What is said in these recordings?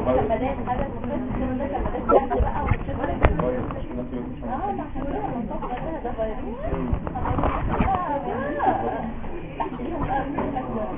كمادات حاجة الكلام ده كمادات جاهزة بقى وتشغل اه ما احنا كلنا بنطبق عليها ده فيروس تحتيهم بقى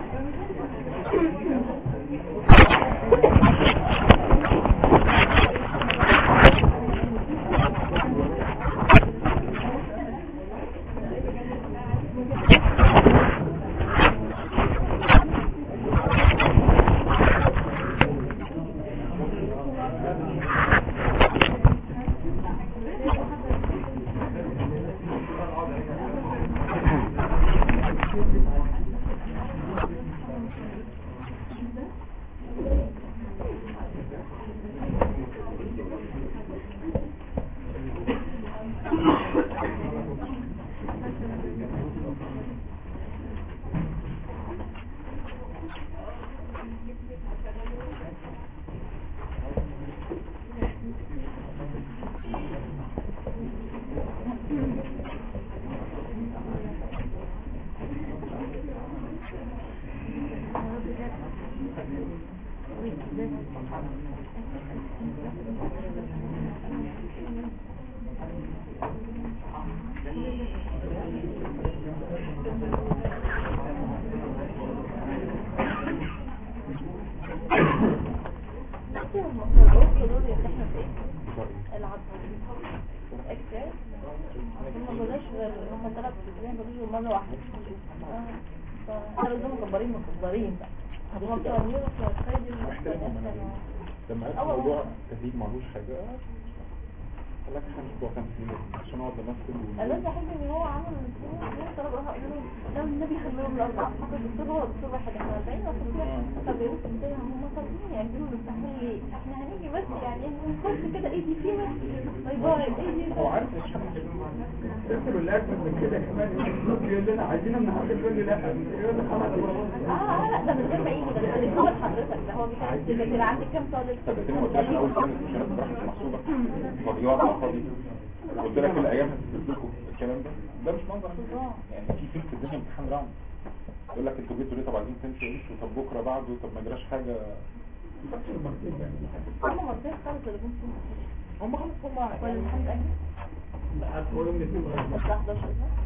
مرة واحدة قالوا دول مكبرين مكبرين بقى هم بتوع النيوروس والخيل لما عرفت موضوع التهديد معلوش حاجة قال لك احنا مش بتوع تمثيل عشان اقعد امثل انا لسه احب ان هو عمل طلب اروح اقول له ده النبي خلوهم الاربعه فقط الدكتور هو الدكتور واحد احنا 40 وخمسين طب يا ريت ازاي هم طالبين يعملوا له تحليل احنا هنيجي بس يعني نخش كده ايدي فيها باي باي ايدي هو عارف تكتب الاكل من كده كمان يقول لنا عايزين النهارده يقول لي لا يقول لي خلاص اه لا ده من غير ما يجي ده من الاول حضرتك ده هو بيسأل كده عندك كام طالب طب بس انا قلت لك اول سنه المشكله بتاعتي مش محسوبه فضيات على فاضي قلت لك الايام هتثبت لكم الكلام ده ده مش منظر يعني في فيلم في الدنيا امتحان راوند يقول لك انتوا جيتوا ليه طب عايزين تمشوا يمشوا طب بكره بعده طب ما جراش حاجه هم مرتين خالص اللي كنت هم خلاص هم ولا الامتحان ده لا هو يوم الاثنين بس 11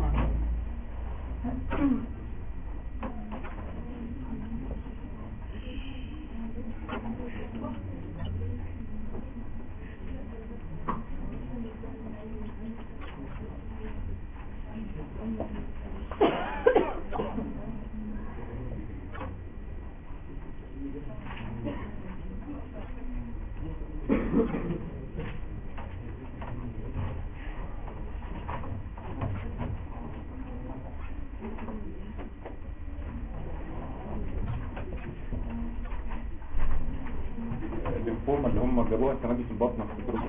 الليمفوما اللي هم جابوها السنه دي في البطن في الجروب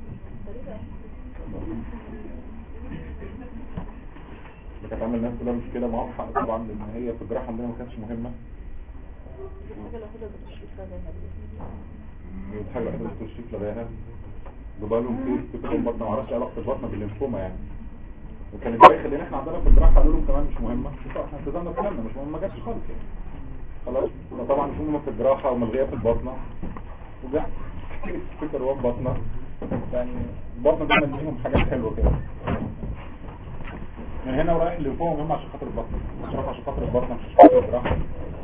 اللي كانت عامله الناس كلها مشكله معاهم حق طبعا لان هي في الجراحه عندنا ما كانتش مهمه الحاجة الوحيدة اللي بتشوف فيها دي الحاجه الوحيده اللي التشريف لغاها جابوا لهم في كتب البطن ما اعرفش علاقه البطن بالليمفوما يعني وكان الباقي خلينا احنا عندنا في الجراحه قالوا لهم كمان مش مهمه بس احنا التزمنا كلامنا مش مهم ما جاتش خالص يعني خلاص فطبعا مش مهمه في الجراحه وملغيه في البطنه وجا فكر هو بطنه يعني البطنه دايما ليهم حاجات حلوه كده من هنا ورايح للفوق مهم عشان خاطر البطن مش رايح عشان خاطر البطن مش عشان خاطر الجراحه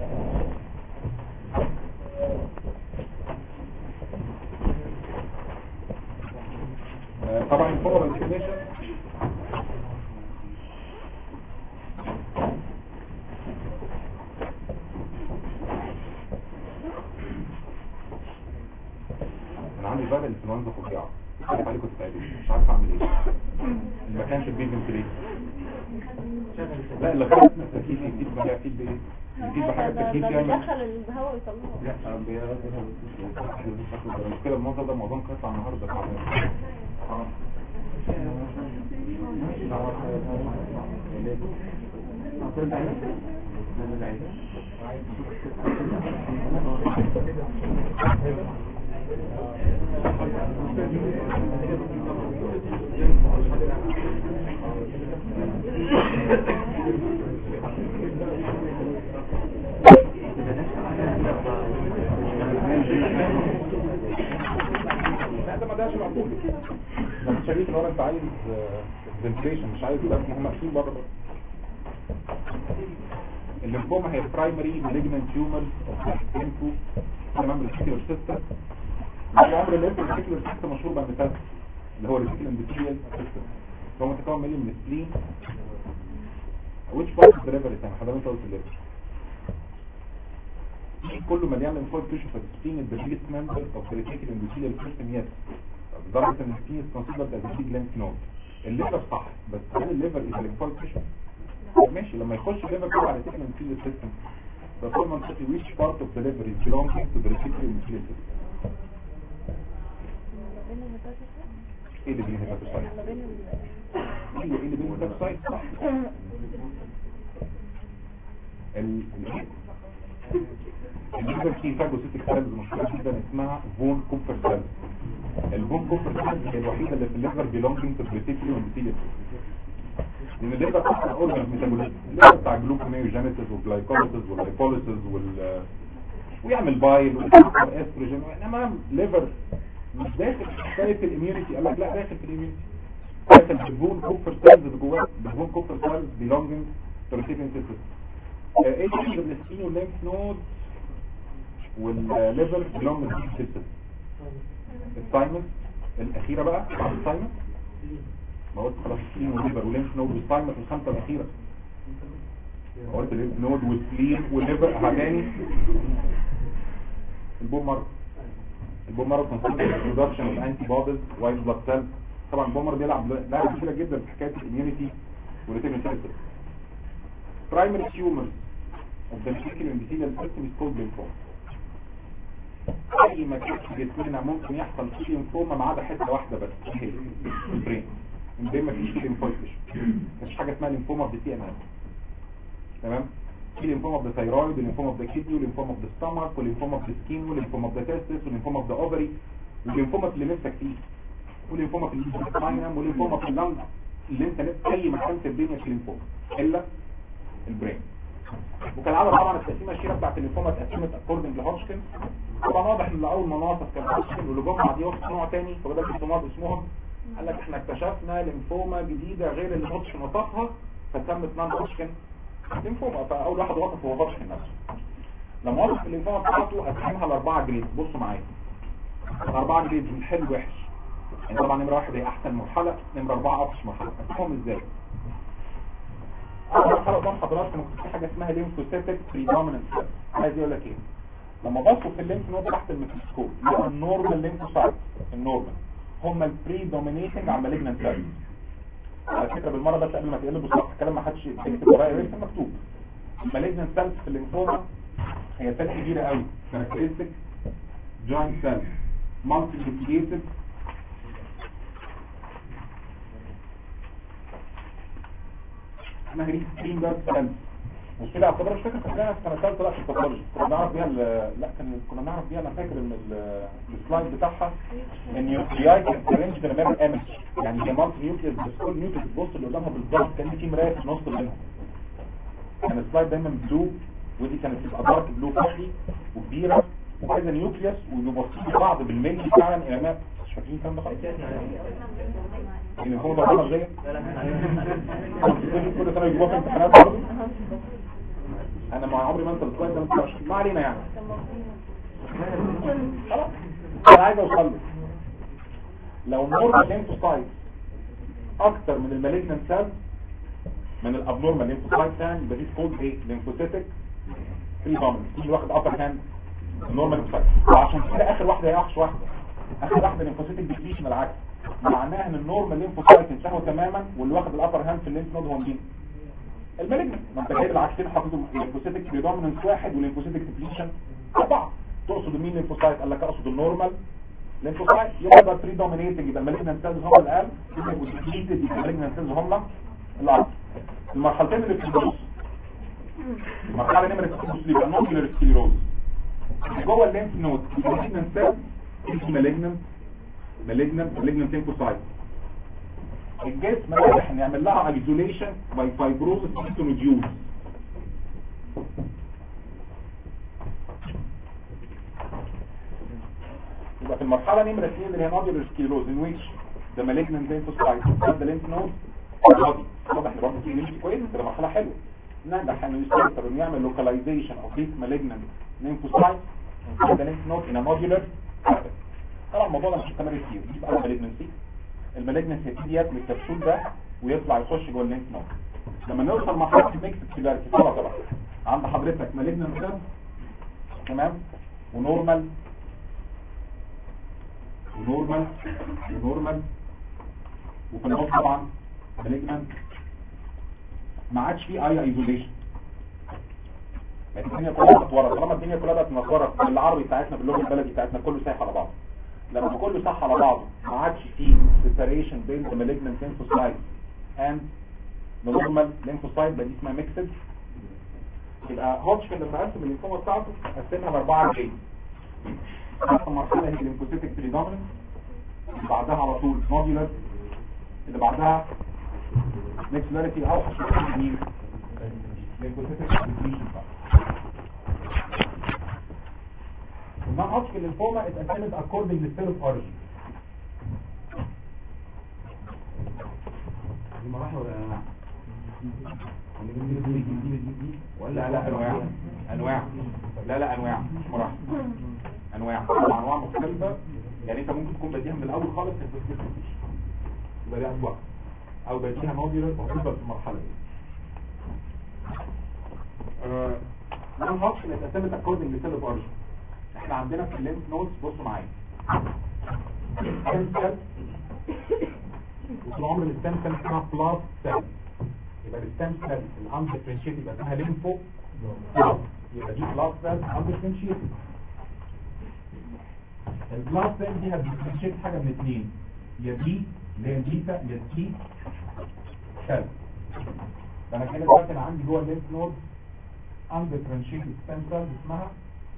آه، طبعا الفور انتجريشن انا عندي بقى الانفلونزا فظيعه عارف عليكم تتعبوا مش عارف اعمل ايه المكان شبيه فنتليت لا اللي خلاص التكييف يجيب بقى يفيد بايه يجيب بحاجه ده التكييف ده يعني بيدخل الهواء ويطلعه لا المشكلة الموضوع ده موضوع قطع النهاردة تعبان آه. بلاش العقول لما شريك لو انت عايز فنتريشن مش عايز بس هم مقفولين بره بره الليمفوما هي برايمري مالجنانت تيومر انفو تمام ريتيكولار سيستم العمر اللي انت ريتيكولار سيستم مشهور بالميتاز اللي هو ريتيكولار اندوثيليال سيستم هو متكون من من السبلين which part of the liver is حضرتك انت قلت الليفر كله مليان ليمفويد تيشو فالسبلين is the biggest member of the reticular endothelial system yes لدرجه ان السبلين is considered as a big lymph node الليفر صح بس هل الليفر is a lymphoid tissue ماشي لما يخش الليفر كده على ريتيكولار endothelial system ده كل منطقي which part of the liver is belonging to the reticular endothelial system ايه اللي بين الهيباتوسايت ايه اللي بين الهيباتوسايت صح ال الليفر فيه فاجوسيتك سيلز مشهوره جدا اسمها فون كوبر سيلز الفون كوبر سيلز هي الوحيده اللي في الليفر بيلونجينج تو بريتيكولي وميثيليا لان الليفر اصلا اورجان ميتابوليزم الليفر بتاع جلوكوميوجينيسيس والجلايكوليسيس واللايبوليسيس وال ويعمل بايل ويعمل استروجين انما ليفر مش داخل في حكايه الاميونيتي قال لك لا داخل في الاميونيتي داخل بالفون كوبر سيلز اللي جواه بالفون كوبر سيلز بيلونجينج تو بريتيكولي سيستم ايه اللي من السكين والليمف نود والليفر بيلونج سيستم الثايمس الاخيره بقى بعد الثايمس ما قلت خلاص السكين والليفر والليمف نود والثايمس الخمسه الاخيره قلت الليمف نود والسليم والليفر هتاني البوم مر البوم مر برودكشن اوف انتي بوديز وايت بلاد سيل طبعا البوم مر بيلعب لعبه كبيره جدا في حكايه الاميونيتي والريتينال سيستم primary tumors of the reticular endothelial system is called lymphoma. اي مكان في جسمنا ممكن يحصل فيه ليمفوما ما عدا حته واحده بس هي البرين البرين ما فيش فيه ليمفويد مفيش حاجه اسمها ليمفوما اوف ذا تي ام تمام في ليمفوما اوف ذا ثايرويد وليمفوما اوف ذا كيدني وليمفوما اوف ذا ستومك وليمفوما اوف ذا سكين وليمفوما اوف ذا تيستس وليمفوما اوف ذا اوفري والليمفوما اللي نفسك فيه وليمفوما في السباينم وليمفوما في اللنج اللي انت نفسك اي مكان في الدنيا في ليمفوما الا البرين وكالعاده طبعا التقسيمه الشيره بتاعت الليمفوما اتقسمت اكوردنج لهوشكن طبعا واضح ان اول مناطق كان هوشكن واللي جم بعديهم نوع تاني فبدل السمات اسمهم قال لك احنا اكتشفنا ليمفوما جديده غير اللي هوشكن وصفها فتمت نان هوشكن ليمفوما فاول واحد وصف هو هوشكن نفسه لما وصف الليمفوما بتاعته قسمها لاربعه جريد بصوا معايا اربعه جريد من حلو وحش يعني طبعا نمره واحد هي احسن مرحله نمره اربعه اوحش مرحله قسمهم ازاي اول مرحله قدام حضراتكم كان في حاجه اسمها ليمفوسيتك بريدوميننت عايز يقول لك ايه لما بصوا في الليمف نود تحت الميكروسكوب لقوا النورمال ليمفوسايت النورمال هم البريدومينيتنج على المالجنانت سيلز على فكره بالمره بس قبل ما تقلبوا الصفحه الكلام ما حدش يكتب ورايا لسه مكتوب المالجنانت سيلز في الليمفوما هي سيل كبيره قوي كاركترستيك جوينت سيل مالتي نيوكليتد اسمها ريس ستريم جارد سيلز وكده اعتبر مش فاكر فاكرها في سنه ثالثه لا في الباثولوجي كنا بنعرف بيها لا كان كنا بنعرف بيها انا فاكر ان السلايد بتاعها ان النيوكلياي كان ارينج ان ميرور ايمج يعني هي مالتي نيوكليس بس كل نيوكليس بص اللي قدامها بالظبط كان في مرايه في النص منهم كان السلايد دايما بلو ودي كانت تبقى دارك بلو كحلي وكبيره وكذا نيوكليس وبيبصوا بعض بالملي فعلا الى ما مش فاكرين الكلام ده خالص اللي هو ده غلط زي كل سنه يجيبوها في امتحانات برضه انا ما عمري ما انت بتقول ده مش ما علينا يعني خلاص انا عايز اوصل له لو النورمال ليمفوسايت اكتر من المالجنانت سيلز من الابنورمال ليمفوسايت يعني يبقى دي كولد ايه ليمفوسيتك فري دوميننت دي واخد ابر هاند النورمال ليمفوسايت وعشان كده اخر واحده هي اوحش واحده اخر واحده ليمفوسيتك ديبليشن العكس معناها ان النورمال ليمفوسايت انتهوا تماما واللي واخد الابر هاند في الليمف نود هو مين المالجنت ما انت جايب العكسين حاططهم ليمفوسيتك بريدوميننس واحد وليمفوسيتك ديبليشن اربعه تقصد مين ليمفوسايت قال لك اقصد النورمال ليمفوسايت يبقى ده بريدومينيتنج يبقى المالجنت سيلز هم الاقل والديبليتد يبقى المالجنت سيلز هم الاكثر المرحلتين اللي في النص المرحله نمره 6 اللي يبقى نوكلير سكليروز جوه الليمف نود المالجنت سيلز اسمه مالجنت مالجنت مالجنت ليمفوسايت الجسم رايح نعمل لها ايزوليشن باي فايبروسس نوديول يبقى في المرحله نمره 2 اللي هي نودولار سكيروز in which the malignant lymphocytes inside the lymph nodes body واضح ان برضه في immunity كويس كده مرحله حلوه نجح انه يسيطر انه يعمل localization of these malignant lymphocytes inside the lymph node in a nodular pattern طبعا الموضوع ده مش هيستمر كتير دي بقى malignancy المالجنسي يبتدي ياكل الكبسول ده ويطلع يخش جوه الليمف نود لما نوصل لمرحله الميكس سيلاريتي طبعا طبعا عند حضرتك مالجنان سيل تمام ونورمال ونورمال ونورمال وفي النص طبعا مالجنان ما عادش فيه اي ايزوليشن يعني الدنيا كلها متورطه طالما الدنيا كلها بقت متورطه بالعربي بتاعتنا باللغه البلدي بتاعتنا كله سايح على بعضه لما كله صح على بعضه ما عادش فيه separation بين the malignant lymphocyte and the normal lymphocyte بقى دي اسمها mixed يبقى هوتشكن لما قسم الليمفوما بتاعته قسمها لاربعه جريد اول مرحله هي الليمفوسيتك بريدوميننت اللي بعدها على طول نودولار اللي بعدها ميكسولاريتي اوحش من مين ليمفوسيتك ديبليشن النون هوتشكن ليمفوما اتقسمت according to cell of origin دي مراحل ولا انواع لا لا انواع انواع لا لا انواع مش مراحل انواع طبعا انواع مختلفه يعني انت ممكن تكون بديها من الاول خالص انت ما تفتكرش يبقى دي اسوأ او بديها نوديولار وهتفضل في المرحله دي نون هوتشكن اتقسمت according to cell of origin احنا عندنا في الليمف نودز بصوا معايا ستيم سيل وطول عمر الستيم سيل اسمها بلاس سيل يبقى الستيم سيل الاندفرنشيت يبقى اسمها ليمفو بلاس يبقى دي بلاس سيل اندفرنشيت البلاس سيل دي هتدفرنشيت حاجه من اثنين يا دي اللي هي البيتا يا التي سيل فانا كده دلوقتي انا عندي جوه الليمف نود اندفرنشيت ستيم سيل اسمها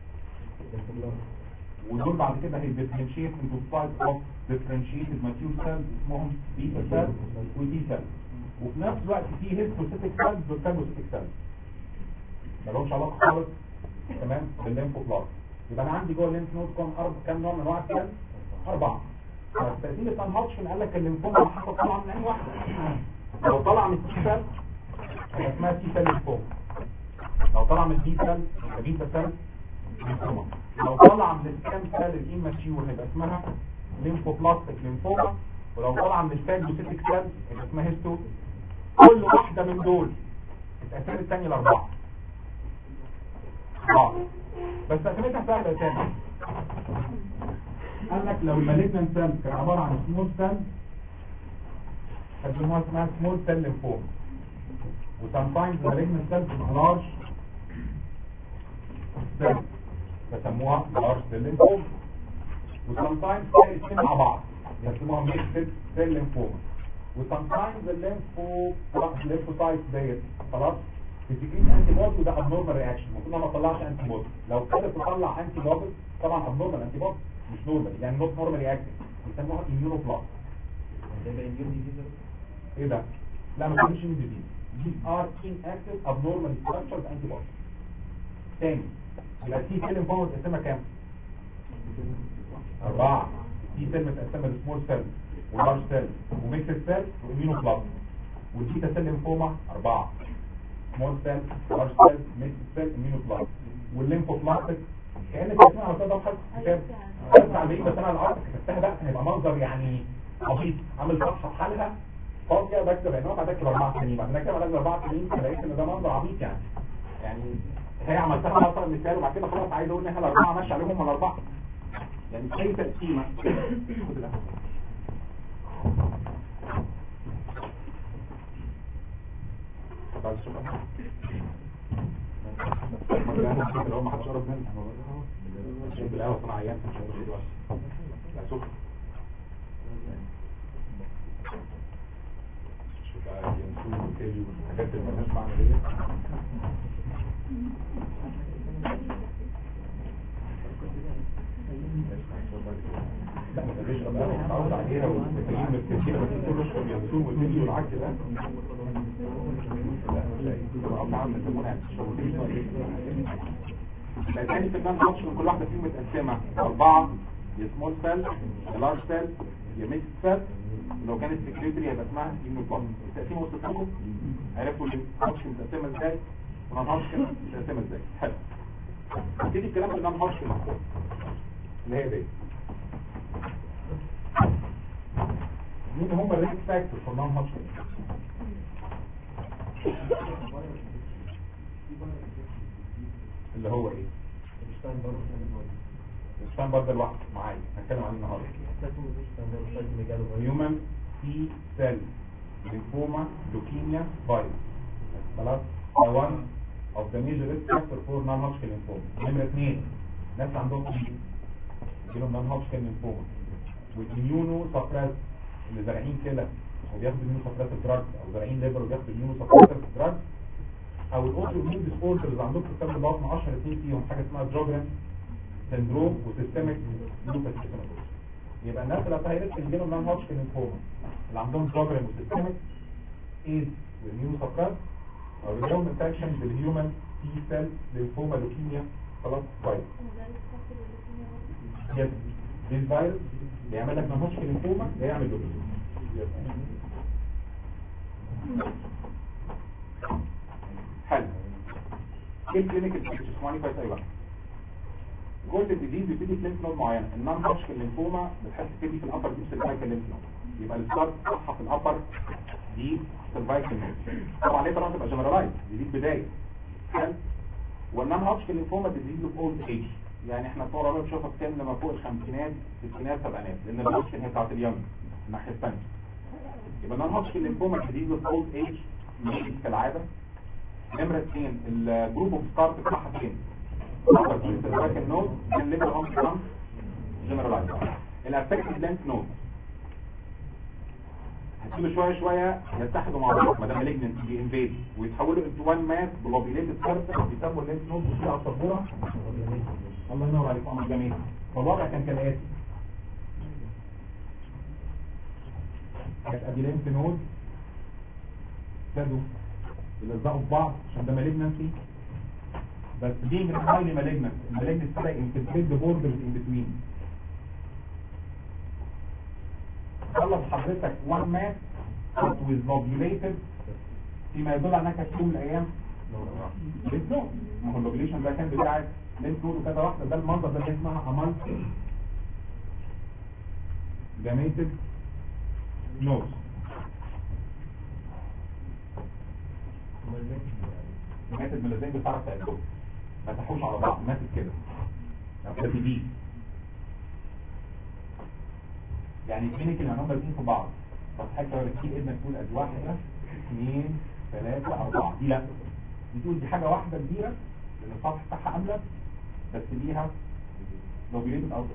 ودول بعد كده هي differentiate into type of differentiated mature cells اسمهم beta cells و T cells وفي نفس الوقت في histiocytic cells والphagocytic cells ما لهمش علاقه خالص تمام بالليمفوبلاست يبقى انا عندي جوه الليمف نود كام اربع كام نوع من انواع السيل اربعه فالتقسيم بتاع هوتشكن قال لك الليمفوما على حسب طالعه من اي واحده لو طالعه من التي سيل هيبقى اسمها تي سيل ليمفوما لو طالعه من البي سيل يبقى بيتا سيل ليمفوما لو طلع من السكام سيل الايماتيور هيبقى اسمها ليمفوبلاستيك ليمفوما ولو طلع من الفاجوسيتيك سيل هيبقى اسمها هيستو كل واحدة من دول الاسامي الثانية الاربعة اه بس اساميتها سهلة تاني قال لك لو المالجنان سيل كان عبارة عن سمول سيل هتسموها اسمها سمول سيل ليمفوما وسامتايمز المالجنان سيل بتبقى لارج سيل بسموها لارج سيل ليمفوما وسامتايمز تلاقي الاثنين مع بعض بسموها ميكسد سيل ليمفوما وسامتايمز الليمفو الليمفوسايت ديت خلاص بتجيب انتي بودي وده ابنورمال رياكشن المفروض ما تطلعش انتي بودي لو ابتدت تطلع انتي بودي طبعا ابنورمال انتي بودي مش نورمال يعني نوت نورمال رياكشن بيسموها اميونوبلاست ايه ده لا ما تكونش من ديزيز these are inactive abnormal structured antibodies تاني يبقى التي سيل ليمفوما متقسمه كام؟ أربعة التي سيل متقسمه لسمول سيل ولارج سيل وميكس سيل وإميونوبلاست والبيتا سيل ليمفوما أربعة سمول سيل لارج سيل ميكس سيل إميونوبلاست والليمفوبلاستيك كأن التقسيمة على كده خط كتاب بس على الباقي بس أنا الأرض كتبتها بقى هيبقى منظر يعني عبيط عامل صفحة بحالها فاضية بكتب عنوان بعد كده أربع سنين بعد كده بعد أربع سنين لقيت إن ده منظر عبيط يعني يعني هي عملتها مثلا مثال وبعد كده خلاص عايز اقول ان احنا الاربعه ماشي عليهم هم الاربعه يعني اي تقسيمه خد القهوة. طب عايز تشرب قهوة؟ ما بالقهوة كده لو ما حدش قرب مني شرب القهوة انا عيان مش هقدر دلوقتي لا سكر شوف بقى ينسون وكيلي والحاجات اللي مالهاش معنى ديت لا ما تبقاش بقى متعود عليها والتكليم الكتير بس كل اشرب ينسون وتيجي والعكس ده لا مش هيك طبعا بيسموها يعني تشرب لا تاني في النان اوبشن كل واحده فيهم متقسمه اربعه يا سمول سيل يا لارج سيل يا ميكس سيل لو كانت سكريتري هيبقى اسمها هيموبلاست التقسيمه وصلت لكم عرفتوا اللي هوشكن متقسمه ازاي ونون هوشكن متقسمه ازاي حلو نبتدي الكلام في النون هوشكن اللي هي دي مين هم الريسك فاكتور في النون هوشكن اللي هو ايه الشتاين برضه لوحده معايا هنتكلم عليه النهارده هيومن سي سيل ليمفوما لوكيميا فايروس خلاص ده one of the major risk factor for non-Hodgkin lymphoma نمرة اثنين ناس عندهم ايه؟ يجيلهم non-Hodgkin lymphoma والاميونو سبريس اللي زارعين كده وبياخدوا اميونو سبريس دراج او زارعين ليفر وبياخدوا اميونو سبريس دراج او الاوتو اميون ديس اوردرز عندهم في الكتاب البطن 10 اثنين فيهم حاجه اسمها جوجرن سندروم وسيستميك لوبس يبقى الناس اللي هتلاقي ريسك اللي جالهم نان هوتشكن ليمفوما اللي عندهم جوجرن وسيستميك ايد واميونو سبريس او اللي جالهم انفكشن بالهيومن تي سيل ليمفوما لوكيميا خلاص كويس يس دي الفيروس بيعمل لك نان هوتشكن ليمفوما بيعمل لوكيميا حلو ايه الكلينيكال بيكتشر اسمعني كويس ايوه جولد الديزيز بيبتدي في ليمف نود معينه النون هوشكن ليمفوما بتحس تبتدي في الابر ديب سيرفايكال ليمف نود يبقى الستارت بتاعها في الابر ديب سيرفايكال نود طبعا ليه طبعا تبقى جنرالايز دي, دي البدايه حلو والنون هوشكن ليمفوما ديزيز اوف اولد ايج يعني احنا طول عمرنا بنشوفها في سن لما فوق الخمسينات الستينات سبعينات لان الهوشكن هي بتاعت اليوم الناحيه الثانيه يبقى النون هوشكن ليمفوما ديزيز اوف اولد ايج كالعاده نمرة اثنين الجروب اوف ستارت بتاعها فين؟ upper cervical node and later on becomes generalized الافكتد لينك نود هتسيبوا شويه شويه يتحدوا مع بعض ما دام مالجنت يجي انفيد ويتحولوا انتو وان ماس جلوبيليتد سيرفيس بيسموا اللينك نود بصوا على السبوره الله ينور عليك عمر جميل فالوضع كان كالاتي كانت ادي لينك نود ابتدوا يلزقوا في بعض عشان ده مالجنسي بس being highly malignant المالجنس كده infiltrate the borders in between خلص حضرتك one mass but with lobulated فيما يدل على انك في يوم من الايام lymph node ما هو اللوبيليشن ده كان بتاع lymph node وكذا واحده ده المنظر ده اللي اسمها amalgam gameted node ماتت من الزين بتعرف تعدهم ما تحوش على بعض ماتت كده يعني كده في دي يعني الكلينيك اللي هم الاثنين في بعض طب حاجه لو كتير ابنك تقول ادي واحده اثنين ثلاثه اربعه دي لا دي تقول دي حاجه واحده كبيره لان السطح بتاعها املس بس ليها لوبيليتد اوت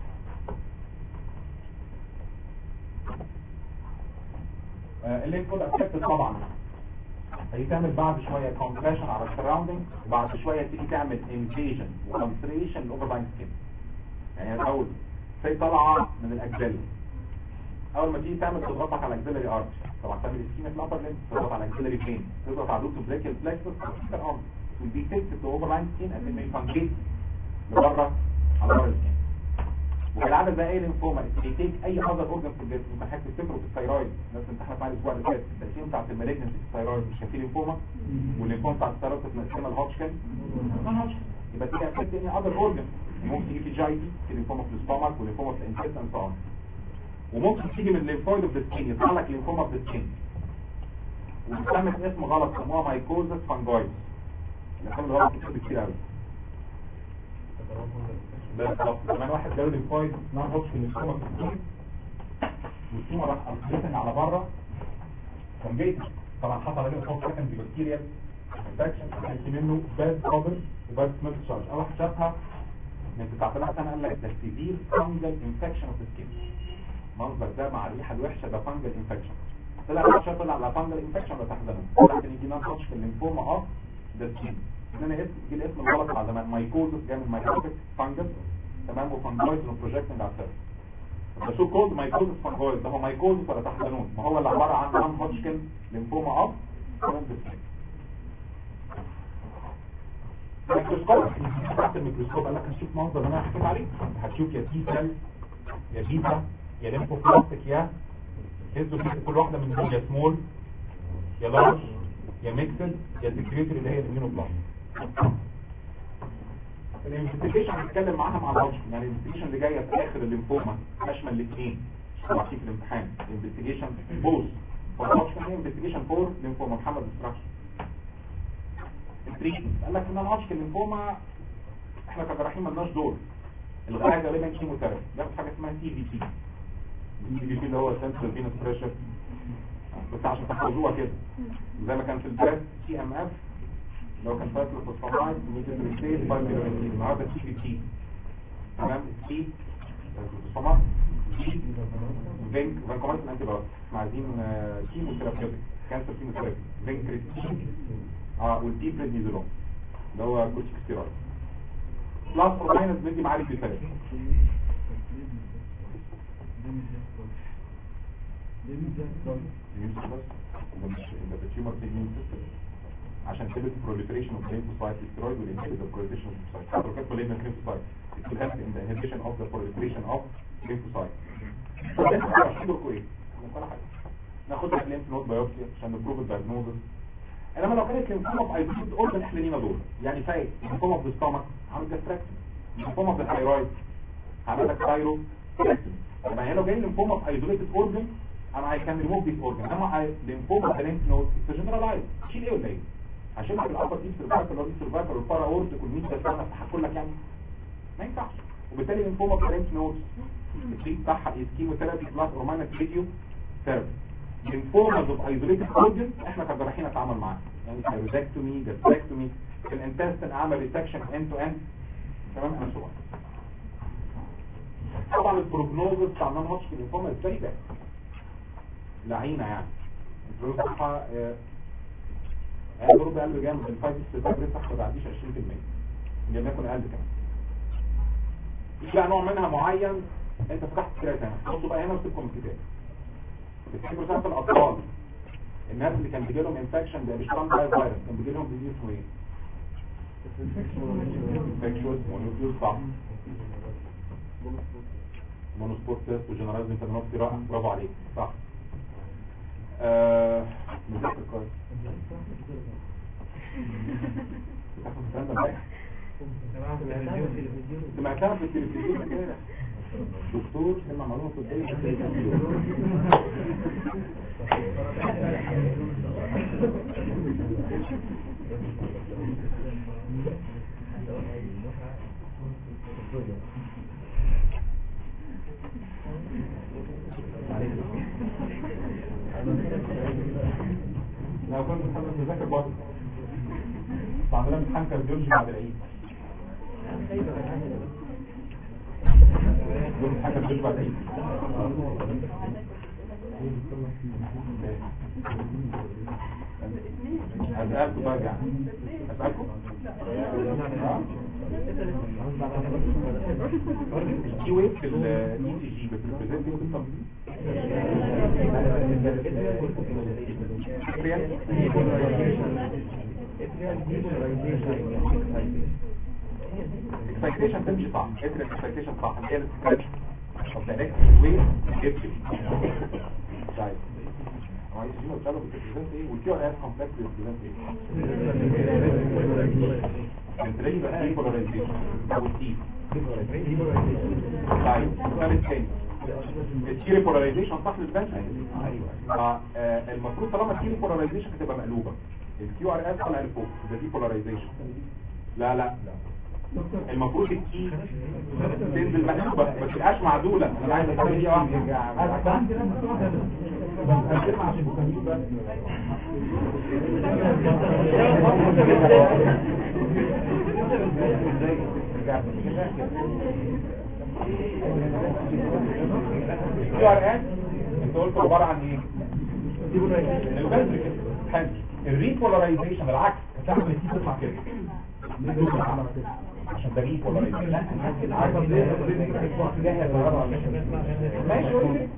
اللي كود افكت طبعا هي تعمل بعد شوية compression على السراوندينج وبعد شوية تيجي تعمل invasion وكونسريشن للأوفر سكين يعني الأول زي طالعة من الأجزلة أول ما تيجي تعمل تضغطك على الأجزلري أرش طبعا تعمل سكينة في الأبر لينس تضغط على الأجزلري بلين تضغط على دوت بلاك الفلكسس وتكتر أرم ودي تكتب الأوفر سكين أن ما يفنجيت لبره على بره السكين وكالعادة ده ايه لينفوما بيتيك اي اذر اورجن في الجسم ممكن حاجه تفتكره في الثيرويد الناس امتحنت معايا الاسبوع اللي فات التقسيم بتاعت المالجنس في الثيرويد مش كان في لينفوما واللينفوما بتاعت الثيرويد كانت مقسمه الهوتشكن نون هوتشكن يبقى دي افكت اني اذر اورجن ممكن تيجي في جاي دي في لينفوما في الستومك ولينفوما في الانتست اند سو وممكن تيجي من الليمفويد اوف ذا سكين يطلع لك لينفوما في السكين وسمت اسم غلط سموها مايكوزس فانجويد الاسم الغلط كتير كتير قوي بالظبط كمان واحد جاله ليمفويد نون هوتشكن ليمفوما في السكين والتومه راح ارتبطن على بره كان بيت طبعا حصل عليه صوت سكند بكتيريال انفكشن حس منه باد كوبر وباد سميل تشارج اول واحد شافها من 9000 سنه قال لك ده سيفير فانجل انفكشن اوف سكين المنظر ده مع الريحه الوحشه ده فانجل انفكشن طلع الريحه طلع على فانجل انفكشن ولا تحزنوا لكن يجي نون هوتشكن ليمفوما اوف ذا سكين ان انا اسم جه الاسم الغلط على زمان مايكوزس جاي من مايكوتيك فانجل تمام وفانجويد وبروجكتنج على السيرفس ده شو كود مايكوزس فانجويد ده هو مايكوزس ولا تحزنون ما هو اللي عباره عن نون هوتشكن ليمفوما اوف الميكروسكوب تحت الميكروسكوب قال لك هتشوف منظر اللي انا حكيت عليه هتشوف يا تي سيل يا بيتا يا ليمفوبلاستيك يا هيستوفيل كل واحده من دول يا سمول يا لارج يا ميكسد يا سكريتري اللي هي الاميونوبلاست الانفستيجيشن هنتكلم معاها مع الهاوش يعني الانفستيجيشن اللي جايه في اخر الليمفوما تشمل الاثنين طبعا في الامتحان انفستيجيشن بوز فالهاوش كان انفستيجيشن فور ليمفوما محمد استراكشن التريتمنت قال لك ان الهاوش الليمفوما احنا كجراحين مالناش دور الغايه غالبا كيموثيرابي بياخد حاجه اسمها سي في تي السي في تي اللي هو سنترال فينس بريشر بس عشان تحفظوها كده زي ما كان في البريس سي ام اف لو كان فاكر فوسفامايد ميثيل ستيت باي ميلونين النهارده سي في تي تمام سي فوسفامايد سي فينك فانكومايد انتي بايوتيك احنا عايزين كيموثيرابيوتيك كانسر كيموثيرابي فينكريتين اه والدي بريدنيزولون اللي هو كورتيكوستيرويد بلس اور ماينس بندي معالج بيتالي التيومر تيجين سيستم عشان تبت proliferation of lymphocyte steroid will inhibit the proliferation of lymphocyte حتى لو كانت malignant lymphocyte it will help in the inhibition of the proliferation of lymphocyte دوركم ايه؟ ولا حاجه ناخد لك lymph node biopsy عشان نبروف الدايجنوزس انما لو كانت lymphoma of isolated organ احنا لينا دور يعني فايت lymphoma of the stomach عامل gastrectomy lymphoma of the thyroid عامل لك thyro طبعا هنا لو جاي lymphoma of isolated organ انا I can remove this organ اما lymphoma of the lymph node it's generalized شيل ايه ولا ايه؟ عشان في الابر دي سيرفايكال دي سيرفايكال والبارا اورتيك والميد ده انا هقول لك يعني ما ينفعش وبالتالي الليمفوما في الليمف نودز التريت بتاعها كيموثيرابي بلس اور ماينس فيديو ثيرابي ليمفوماز اوف ايزوليتد اورجن احنا كجراحين نتعامل معاها يعني ثايرويدكتومي جاستريكتومي في الانتستين اعمل ريسكشن اند تو اند تمام انا سؤال طبعا البروجنوزس بتاع النون هوتشكن ليمفوما ازاي ده لعينه يعني البروجنوز بتاعها يعني برضه قلب جامد الفايت استيتاب ريت ما تعديش 20% ان لم يكن اقل كمان في بقى نوع منها معين انت فتحت كده هنا بصوا بقى هنا وسيبكم الكتاب بتحبوا سنة الاطفال الناس اللي كان بيجي لهم انفكشن ده مش كان باي فيروس كان بيجي لهم ديزيز اسمه ايه؟ انفكشوس مونوكيوس صح مونوسبوت تيست وجنرالايز انترنوبتي رائع برافو عليك صح آه مذاكر كويس بتاخد الكلام ده امبارح سمعتها في التلفزيون امبارح دكتور سمع معلومه طبيه لو كنت محمد مذاكر برضه بعد لما امتحان كارديولوجي بعد العيد يوم امتحان كارديولوجي بعد العيد هسألكم بقى يعني هسألكم الكي ويف في الاي سي جي بتريبريزنت اكسايتيشن تمشي صح اتر اكسايتيشن صح هي الاكسايتيشن طب ده نكست ويف جبت طيب هو عايز يجيبه بتاعه بتريبريزنت ايه والكيو ار اس كومبلكس بتريبريزنت ايه بنتريد بقى بولاريزيشن او التي طيب السؤال الثاني التيري بولاريزيشن صح للبنك ايوه المفروض طالما التيري بولاريزيشن هتبقى مقلوبه الكيو ار اس طالع لفوق ده دي بولاريزيشن لا لا المفروض الكي تنزل مقلوبه ما تبقاش معدوله انا عايز اخلي دي واحده كيو ار اس انت قلت عباره عن ايه؟ البذر كده حلو الريبولاريزيشن العكس هتعمل التي تطلع كده عشان ده ريبولاريزيشن ماشي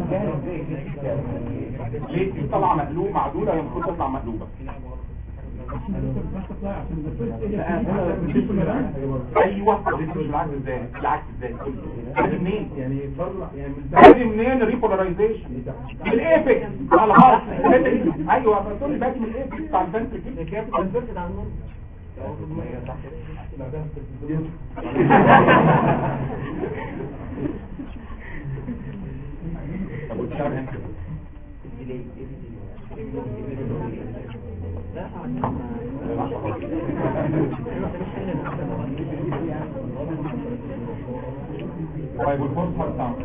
ليه دي طالعه مقلوب معدوله هي المفروض تطلع مقلوبه ايوه مش بالعكس ازاي بالعكس ازاي ادي منين يعني فرع يعني من ادي منين الريبولاريزيشن من الايبكس على الهارت ايوه فتقول لي باجي من الايبكس بتاع الفنتركل كيف كونفرتد على النور طب والشعر هنا طيب والفورس هارت ساوند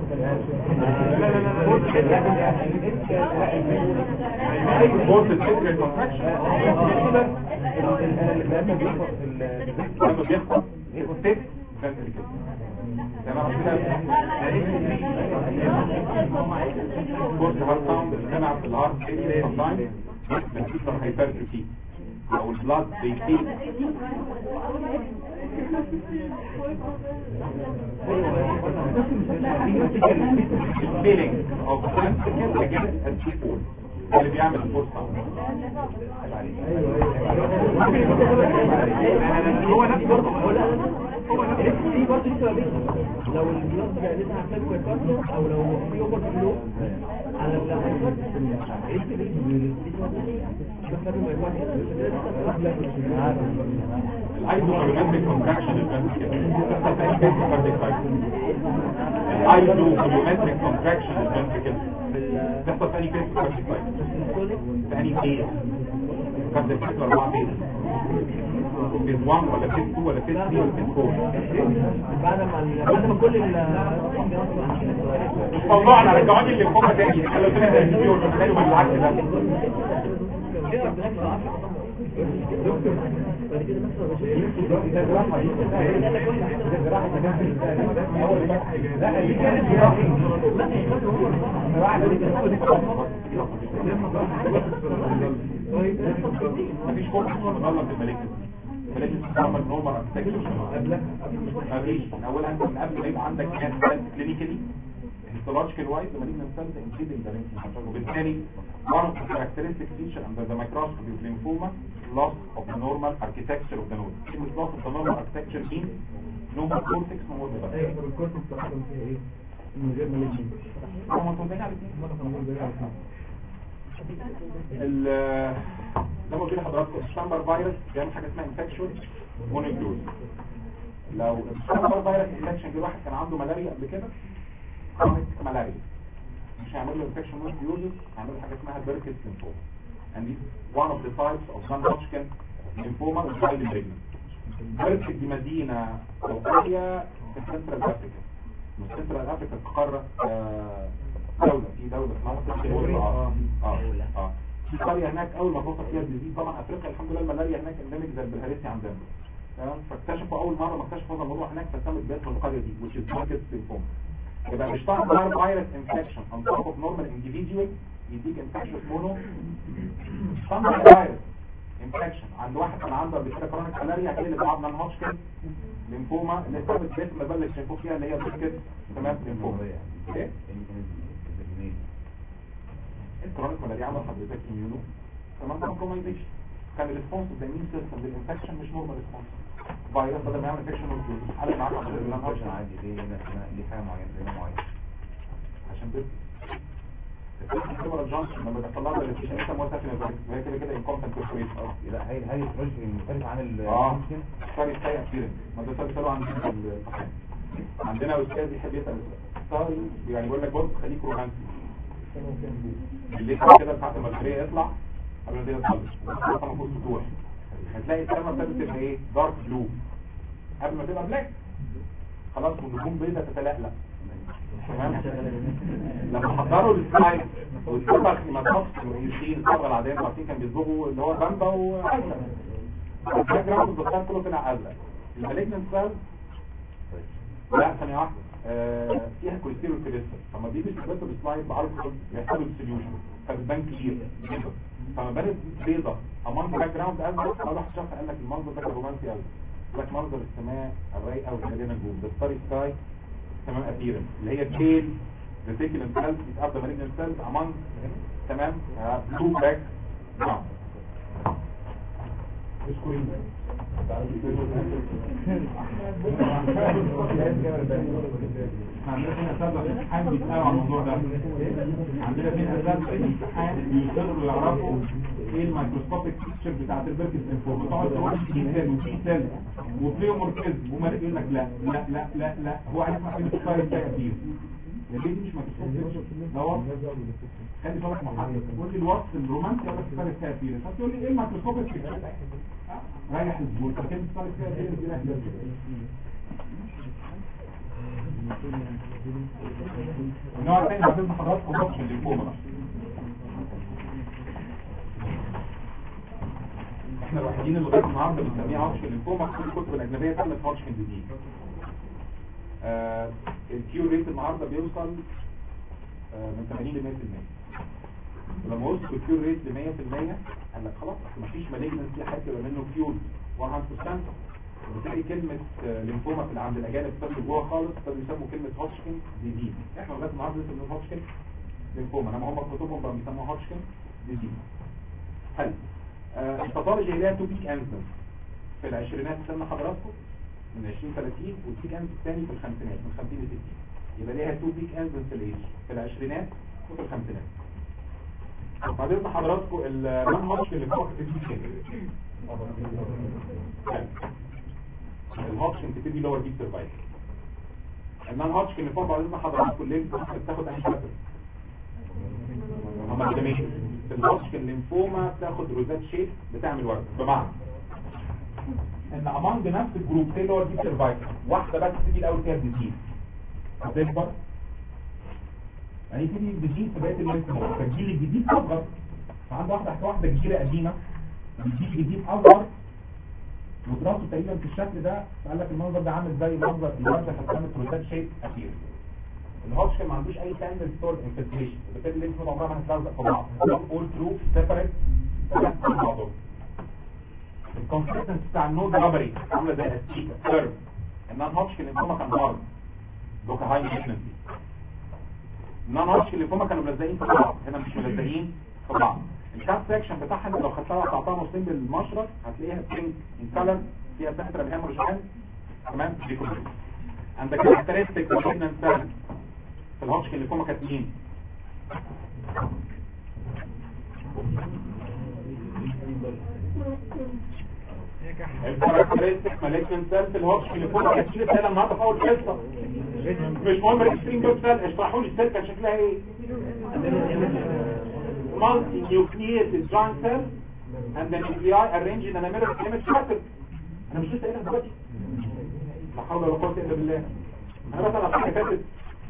فورس الفكر كونتراكشن لما بيحصل ستيت فنتركل تمام كده فورس هارت ساوند بنسمع في الهارت سام تايم بنكسر هايبرتروفي او البلاد بيكيل feeling of sensitive against a people اللي بيعمل الفورس ساوند هو نفس برضه هو لا هو نفس دي برضه دي سببين لو البلاد جعلتها عشان كويكارتيا او لو في اوفر فلو على الايزوكولومتريك كونتراكشن الايزوكولومتريك كونتراكشن الفنتريكل تحصل في انهي فيس كارديك في انهي فيس كارديك فيس اربعه فيس فيس 1 ولا فيس 2 ولا فيس 3 ولا فيس 4 بعد ما بعد ما كل ال مش موضوعنا رجعوني اللي هم تاني خلوا لنا تلفزيون خلوا بالعكس ده مفيش خوف غلط في الملكة الملكة بتتعمل نورمال اركتكشر مفيش من اولها انت من قبل ما يبقى عندك ناس كلينيكالي histological wise the malignant cells including the lymph وبالتالي one of the characteristic feature under the microscopy of lymphoma loss of the normal architecture of the node كلمة loss of the normal architecture means no more cortex no more device ايوه طب الكورس بصراحه فيها ايه؟ من غير ما نجي هما متوزعين على الاثنين مرة من غير ما ال- زي ما قلت لحضراتكم الشامبر فيروس بيعمل حاجه اسمها انفكشن مونيكلوز لو الشامبر فيروس انفكشن جه واحد كان عنده ملاريا قبل كده كرونيك ملاريا مش هيعمل له انفكشن مونيكلوز هيعمل له حاجه اسمها بيركت ليمفوما and this is one of the types of non-Hodgkin lymphoma which is highly malignant بيركت دي مدينه اوروبيه في سنترال افريكا من سنترال افريكا في قاره آه، دوله في دوله اسمها سنترال اه اه اه في قريه هناك اول ما توصل فيها الديزيز طبعا افريقيا الحمد لله الملاريا هناك اندمج زي البلهارسي عندنا تمام فاكتشفوا اول مره ما اكتشفوا هذا الموضوع هناك فسمت باسم القريه دي which is market lymphoma يبقى مش طبعا فيروس انفكشن on top of normal individual يديك انفكشن مونو طبعا فيروس انفكشن عند واحد كان عنده قبل كده كرونيك ملاريا هي اللي بعد نان هوتشكن ليمفوما اللي ثابت باسم بلد شايفوه فيها اللي هي بيسكت تمام ليمفوما اوكي الكرونيك ملاريا عمل حضرتك اميونو تمام كومبرومايزيشن كان الريسبونس اوف ذا اميون سيستم للانفكشن مش نورمال ريسبونس فيروس بدل ما يعمل انفكشن حالة معاك عشان النان هوتشكن عادي ليه هنا هنا ليه حاجه معينه ليه معينه عشان بس الكاميرا جانكشن لما بيحصل لها ريليشن انت مواسف وهي كده كده انكومبتنت كويس لا هي هي البروجكت مختلف عن ال اه ممكن سوري ساي اكسبيرينس ما ده سوري سوري عن الامتحان عندنا استاذ يحب يسال سوري يعني بيقول لك بص خليك رومانسي اللي كده ساعه ما الفريق يطلع قبل ما تيجي تصلي طبعا فوق السطوح هتلاقي السما ابتدت تبقى ايه دارك بلو قبل ما تبقى بلاك خلاص والنجوم بيضاء تتلألأ تمام لما حضروا السلايد والصبغ ما تصفش ويشيل الصبغه العاديه انتوا عارفين كان بيصبغوا اللي هو بامبا وعسل الباك جراوند الدكتور كله طلع ازرق المالجنت سيل لا ثانيه واحده آه، فيها كوليسترول كريستال فما بيجي يثبتوا السلايد بالكحول بيحصلوا السوليوشن فبتبان كلير بيضة. فما بانت بيضه امام باك جراوند ازرق اول واحد شاف قال لك المنظر ده كان رومانسي قوي قال لك منظر السماء الرايقه والمليانه نجوم ده ستاري سكاي تمام ابيرنس اللي هي تيل reticulum cells is up the malignant cells among تمام بلو باك جراوند سكورين عندنا فين اساتذه في الامتحان بيسالوا عن الموضوع ده عندنا فين اساتذه في الامتحان بيقدروا يعرفوا ايه الميكروسكوبيك بيكتشر بتاعت البركس انفورم تقعد تقول في سيل وفي سيل وبليومورفيزم ومالك يقول لك لا لا لا لا لا هو عايز يسمع كلمه ستايل كتير يا بيه دي مش ميكروسكوب ده وصف خلي بالك محدد قول لي الوصف الرومانسي ولا ستايل كتير فتقول لي ايه الميكروسكوبيك بيكتشر رايح الزبون فكلمه ستايل كتير دي رايح الزبون النوع الثاني بعدين حضراتكم اوبشن للفوما بقى احنا الوحيدين اللي لغايه النهارده بنسميها هوتشكن للفوما كل الكتب الاجنبيه سمت هوتشكن ديزيز آه الكيو ريت النهارده بيوصل آه من 80 ل 100% ولما وصل الكيو ريت ل 100% قال لك خلاص اصل مفيش مالجنسي هيبقى منه كيور 100% وبالتالي كلمة ليمفوما في عند الأجانب بتدخل جوه خالص فبيسموا كلمة هوتشكن ديزيز احنا لغاية النهارده لسه بنقول هوتشكن ليمفوما انما هم في كتبهم بقى بيسموها هوتشكن ديزيز حلو آه الباثولوجي ليها تو بيك انزل في العشرينات سن حضراتكم من 20 30 والبيك انزل الثاني في الخمسينات من 50 ل 60 يبقى ليها تو بيك انزل في الايج في العشرينات وفي الخمسينات بعدين حضراتكم المان هوتشكن ليمفوما في الهوتشكن تبتدي لور ديب سيرفايكل النان هوتشكن اللي فوق بعد اذن حضراتكم اللي بتاخد انهي شكل هم الجميع في الهوتشكن ليمفوما بتاخد روزات شيب بتعمل ورد بمعنى ان امانج نفس الجروب زي لور ديب سيرفايكل واحده بس تبتدي الاول فيها ديزيز هتكبر يعني تبتدي الديزيز في بقيه الليمف نود فالجيل الجديد اصغر فعنده واحده واحده كبيره قديمه الجيل الجديد اصغر ودراسته تقريبا في الشكل ده قال لك المنظر ده عامل زي منظر الورده كانت روتات شيب اخير الهوتشكن ما عندوش اي ساندل ستور انفلتريشن وبالتالي الليمف نود عمرها ما هتلزق في بعض اول ثرو سيبريت بعضهم الكونسيستنس بتاع النود رابري عامله زي الاستيكه كيرف النان هوتشكن ليمفوما كان هارد دوكا هاي مالجنسي النان هوتشكن ليمفوما كانوا ملزقين في بعض هنا مش ملزقين في بعض الكاب سكشن بتاعها انت لو خدتها وقطعتها نصين بالمشرط هتلاقيها بينك ان كلر فيها سنترال هيموريج تمام دي كلها عندك كاركترستيك مالجنان سيل في الهوتشكن ليمفوما كانت مين الكاركترستيك مالجنان سيل في الهوتشكن ليمفوما كانت شيء بتاعنا النهارده في اول حصه مش مهم الاكستريم دوت سيل اشرحوا لي السيل كان شكلها ايه multi-nucleated joint cell and the nuclei arranged in a mirror image pattern انا مش لسه قايلها دلوقتي لا حول ولا قوه الا بالله انا بس انا حاجه فاتت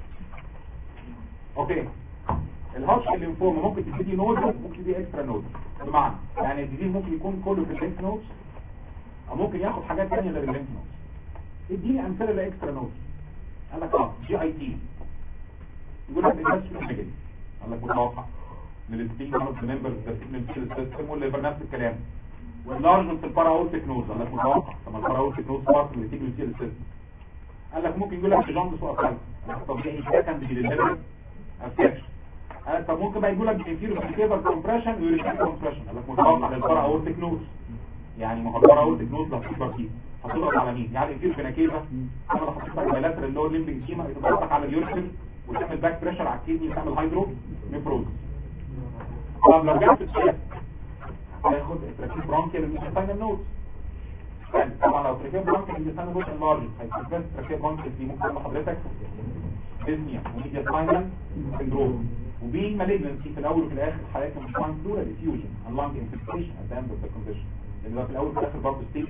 اوكي الهوتشكن الليمفوما ممكن تبتدي نود ممكن تبتدي اكسترا نود بمعنى يعني الديزيز ممكن يكون كله في الليمف نودز او ممكن ياخد حاجات ثانيه غير الليمف نودز اديني امثله لاكسترا نودز قال لك اه جي اي تي يقول لك الناس في المجال قال لك متوقع من الستين مارس ممبرز من السيستم والليفر نفس الكلام واللارجن في البارا اورتيك نوز قال لك متوقع طب البارا اورتيك نوز بارت من التيجن سيل سيستم قال لك ممكن يقول لك جامب سوء قلب طبيعي سكند للليفر افكشن قال طب ممكن بقى يقول لك انفيرو فيتيفال كومبريشن ويوريكال كومبريشن قال لك متوقع للبارا اورتيك نوز يعني ما هو البارا اورتيك نوز لو هتكبر فيه هتضغط على مين يعني انفيرو فيناكيفا انا لو حطيت لك بايلاترال اللي هو الليمبنج سيما يتضغط على اليوريكال وتعمل باك بريشر على الكدني وتعمل هايدرو نيفروز طب لو جت الشيخ هياخد اتراكيب برونكيال الميثاينال نوت طبعا لو اتراكيب برونكيال الميثاينال نوت انلارج هيكون اتراكيب برونكيال دي ممكن تبقى حضرتك ديزنيا وميديا ساينال سندروم وبين مالجنسي في الاول وفي الاخر حضرتك مش وان بلورال ديفيوجن اللانج انفكشن ات اند اوف ذا كونديشن اللي هو في الاول وفي الاخر برضه ستيل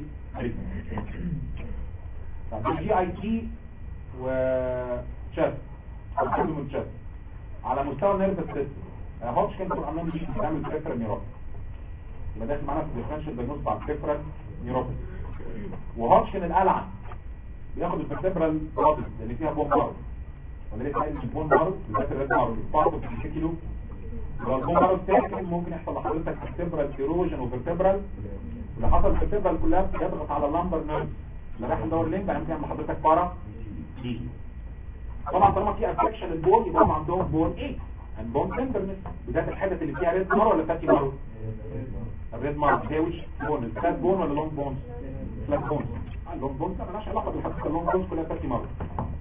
طب الجي اي تي وشاست او من شاست على مستوى النيرفس سيستم هوتش كان طول عمال بيجي بيعمل بريفرال نيوروباثي يبقى داخل معانا في الديفرنشال دايجنوز بتاع البريفرال نيوروباثي وهوتش كان القلعه بياخد البريفرال بلاتس لان فيها بون مارو ولا ليه قايل البون مارو بالذات الريد مارو بارت اوف الكيلو والبون مارو التاني ممكن يحصل لحضرتك بريفرال ايروجن وفرتبرال اللي حصل الفرتبرال كلها بتضغط على اللامبر نيرف اللي رايح ندور لينك يعني ممكن يعمل لحضرتك بارا دي طبعا طالما في افكشن البون يبقى هم عندهم بون ايه البون تندرنس بذات الحدث اللي فيها ريد مارو ولا فاتي مارو الريد مارك هي وش بون الفلات بون ولا لونج بون فلات بون اللونج بون ما لهاش علاقه بالحديث اللونج بون كلها تاتي مره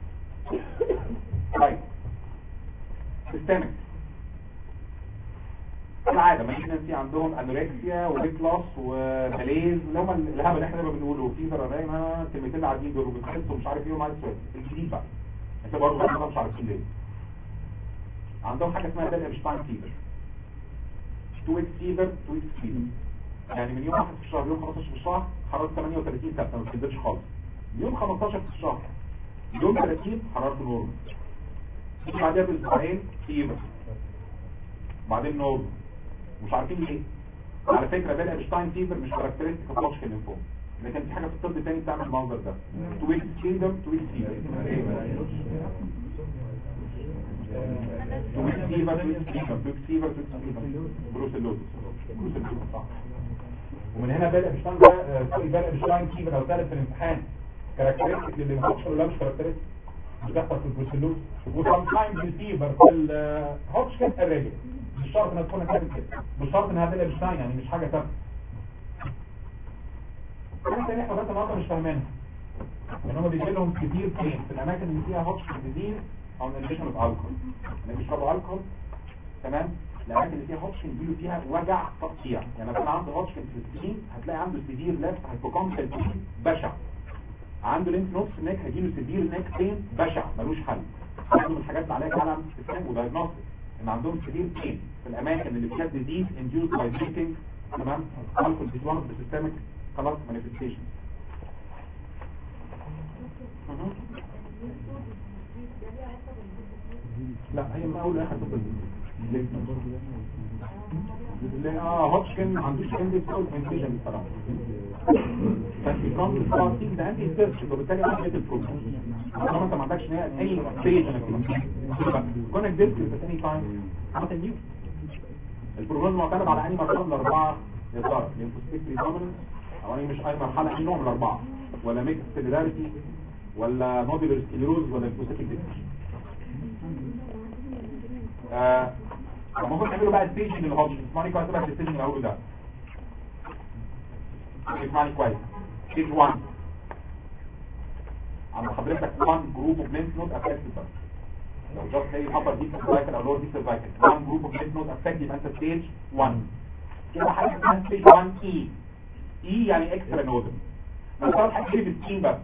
طيب سيستمك العاده مالجنسي عندهم انوركسيا وبيت لوس وماليز اللي هم الهبل اللي احنا دايما بنقوله فيفر انا كلمتين عاديين دول وبتخس ومش عارف ايه ومعايز سؤال الجديد بقى انت برضه ما مش عارفين ليه عندهم حاجه اسمها دال ابشتاين فيفر 2 ويكس فيفر 2 ويكس فيفر يعني من يوم 1 في الشهر يوم 15 في الشهر حراره 38 ثابته ما بتنزلش خالص يوم 15 في الشهر يوم 30 حرارته نورمال تيجي بعدها باسبوعين فيفر بعدين نورمال مش عارفين ليه على فكره ده الابشتاين فيفر مش كاركترستيك اوف هوتشكن لينفوما لكن في حاجه في الطب الثاني بتعمل المنظر ده تويكس فيفر تويكس فيفر تويكس فيفر تويكس فيفر تويكس فيفر تويكس فيفر بروسيلوزس بروسيلوزس صح ومن هنا بدا ابشتاين ده سوري بدا ابشتاين فيفر لو ثالث في الامتحان كاركترستيك للهوتشكن ولا مش كاركترستيك بتحصل في البروسيلوز وسام تايمز الفيفر في الهوتشكن الريجل مش شرط انها تكون كده كده مش شرط انها تبقى ابشتاين يعني مش حاجه ثابته حاجه ثانيه احنا بس النهارده مش فاهمينها ان هم بيجي لهم كتير بين في الاماكن اللي فيها هوتشكن ديزيز او الاديشن اوف الكحول اللي بيشربوا الكحول تمام الاماكن اللي فيها هوتشكن بيجيله فيها وجع تقطيع يعني لو كان عنده هوتشكن في السكين هتلاقي عنده سيفير ليفت هايبوكونتال بين بشع عنده لينف نوتس هناك هيجيله سيفير نيك بين بشع ملوش حل عنده من الحاجات اللي عليها علم استسلام ودايجنوستيك ان عندهم سيفير بين في الاماكن اللي فيها ديزيز انديوز باي درينكينج تمام الكحول ديسوانس بسيستمك خلاص مانيفستيشن لا هي من اول اخر لا اه هوتشكن ما عندوش عندي سول انفيجن بصراحه فبيكون الفارسين ده عندي سيرش وبالتالي انا لقيت البروبلم طالما انت ما عندكش اي ستيج كونك ديسك ثاني تايم عملت نيو البروجنوز معتمد على انهي مرحله من الاربعه يا ترى ليمفوسيتري دوميننس او انهي مش اي مرحله اي نوع من الاربعه ولا ميكس سيلولاريتي ولا نودولار سكليروز ولا ليمفوسيتيك ديسك آه ممكن تعملوا بقى ستيجنج للهوتش اسمعني كويس بقى الستيجنج اللي هقوله ده اسمعني كويس ستيج 1 عند حضرتك 1 جروب اوف لينف نود افكتد بس لو جاست هي upper deep cervical او lower deep cervical 1 جروب اوف لينف نود افكتد يبقى انت ستيج 1 كده حاجه اسمها ستيج 1 اي اي يعني اكسترا نودل لو صار حاجه في السكين بس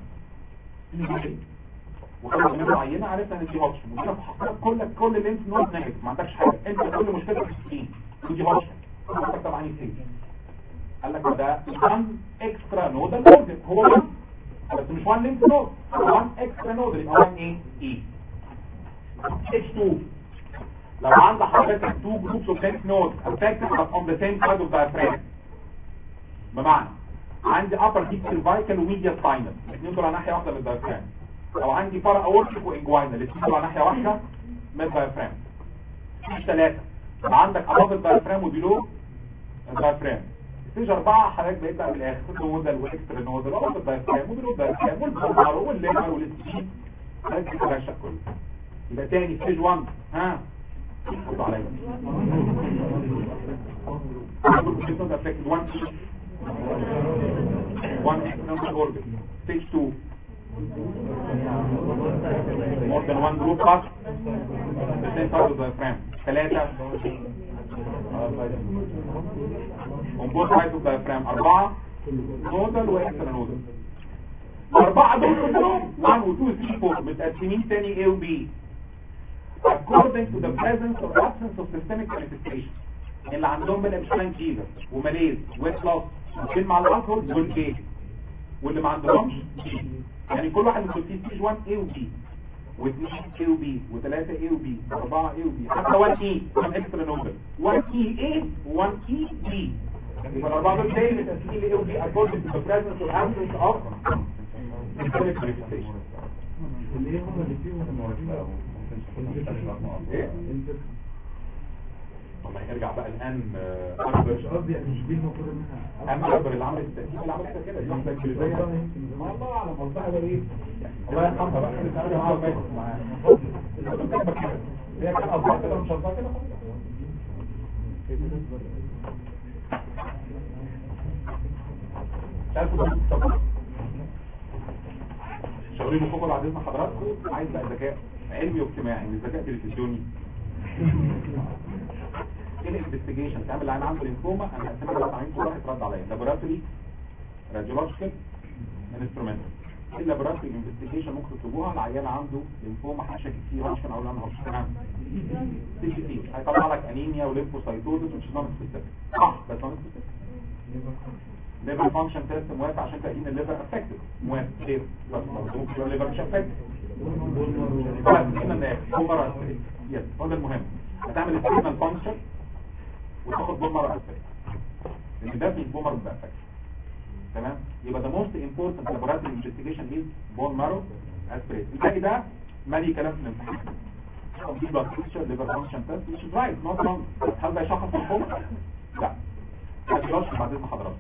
وخلاص من معينه عرفنا ان دي هوتش وهنا في حضرتك كل كل اللينف نود نيجاتيف ما عندكش حاجه انت كل مشكلتك في السكين ودي هوتش حضرتك طبعا يسيب قال لك ده 1 اكسترا نودل اورجن هو 1 بس مش 1 لينف نود 1 اكسترا نودل يبقى 1 ايه اي ستيج 2 لو عند حضرتك 2 جروبس اوف لينف نود affected but on the same side of the diaphragm بمعنى عندي upper deep cervical وميديا spinal الاثنين دول على ناحيه واحده من الدايفرام او عندي بارا اورتيك وانجواينال الاثنين دول على ناحيه واحده من الدايفرام ستيج 3 عندك above الدايفرام وبيلو الدايفرام ستيج 4 حضرتك بقيت بقى بالاخر نودل واكسترا نودل above الدايفرام وبيلو الدايفرام والبلمار والليمر والسكين حضرتك بترشح كله يبقى تاني ستيج 1 ها خد عليا 1 one external organ. Stage 2. More than one group plus the same part of the frame. ثلاثة on both sides of the frame. أربعة nodal و extra nodal. الأربعة دول كلهم 1 و 2 و 3 4 متقسمين تاني A و B. According to the presence or absence of systemic manifestation. اللي عندهم بالابشتاين فيفر وماليز ويت لوس والاثنين مع الالكول دول ايه واللي ما عندهمش يعني كل واحد من فيه ستيج 1 A و B و2 A و B و3 A و B و4 A و B حتى 1 E 1 اكسترا نودل 1 E A و 1 E B يبقى الاربعه دول زي متقسمين ل A و B according to the presence or absence of systemic manifestation اللي هم اللي فيهم ايه والله نرجع بقى الان آه، اكبر مش قصدي يعني مش دي المفروض انها اهم اكبر اللي عملت التأكيد اللي عملتها كده دي واحده انجليزيه ما الله اعلم قصدها ده ايه الله يرحمها بقى كانت انا معاها بايت معاها الدكتور كده هي كان قصدها كده مش قصدها كده خلاص تاخد الصبر شغالين الفقر بعد اذن حضراتكم عايز بقى ذكاء علمي واجتماعي مش ذكاء تلفزيوني ايه الانفستيجيشن تعمل العين عنده لينفوما انا هقسمها دلوقتي عين كل واحد رد عليا لابوراتوري راديولوجيكال انسترومنت ايه اللابوراتوري انفستيجيشن ممكن تطلبوها العيان عنده لينفوما حشاكي كتير هاشكن او لانها تمام سي سي تي هيطلع لك انيميا وليمفوسايتوزس ومش نون سبيسيفيك صح بس نون سبيسيفيك ليفر فانكشن تيست موافق عشان تقييم الليفر افكتد موافق ليه بس برضه ممكن يبقى الليفر مش افكتد بس هنا الناس بومر يس هو ده المهم هتعمل ستيتمنت فانكشن وتاخد بومر افكت لان ده مش بومر بافكت تمام يبقى the most important laboratory investigation is bone marrow aspirate الباقي ده مالي كلام في الامتحان دي بلاد بريشر ليفر فانكشن تيست مش رايت نوت رونج هل ده يشخص الحمى؟ لا ما تقدرش بعد اذن حضرتك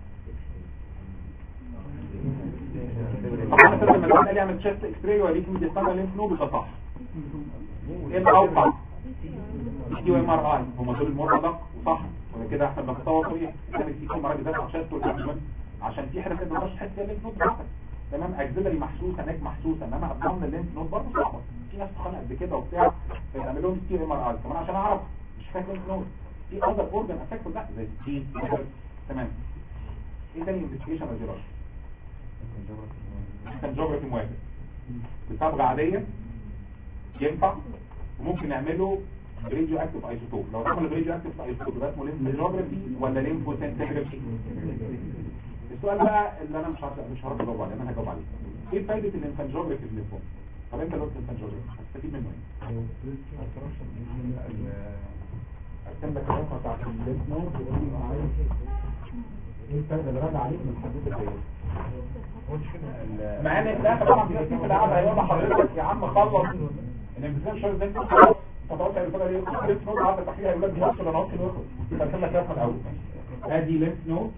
طبعا كده لما الواحد قال يعمل تشيست اكس راي ويوريك مين ديستانا لينف نود ده صح ايه الاوقع دي ام ار اي هم دول المرضى وصح ولا كده احسن ما تصور طبيعي تعمل في كام مرض ذات عشان تقول عشان في حاجه كده مش تحس اللينف نود براحتك تمام اكزيلري محسوسه هناك محسوسه انما ابدان اللينف نود برضه صعبه في ناس تخانق قد كده وبتاع فيعمل لهم ستير ام ار اي كمان عشان اعرف مش فاكر لينف نود في اذر اورجن افكت لا زي السكين تمام ايه تاني انفستيجيشن راديولوجي كان جغرافي موافق بصبغه عاديه ينفع وممكن نعمله بريديو اكتف ايزوتوب لو عمل بريديو اكتف ايزوتوب ده اسمه ليمف جغرافي ولا ليمفو سنتجرافي السؤال بقى اللي انا مش عارف مش هعرف اجاوب عليه انا هجاوب عليه ايه فايده الانفانجوجرافي في الليمفوم طب انت لو الانفانجوجرافي هتستفيد منه ايه ارسم لك الرقم بتاعت الليمف نود وقول لي انا عايز ايه الفرق اللي راجع عليك من الحدوته دي مع ان ده طبعا في في القعده هيقول لحضرتك يا عم خلص الانفلام شهر ده خلاص تتوقع الفرقه دي ليمف نود عندك تحليل هيقول لك دي هوصل انا ممكن يخرج فارسم لك رقم الاول ادي ليمف نود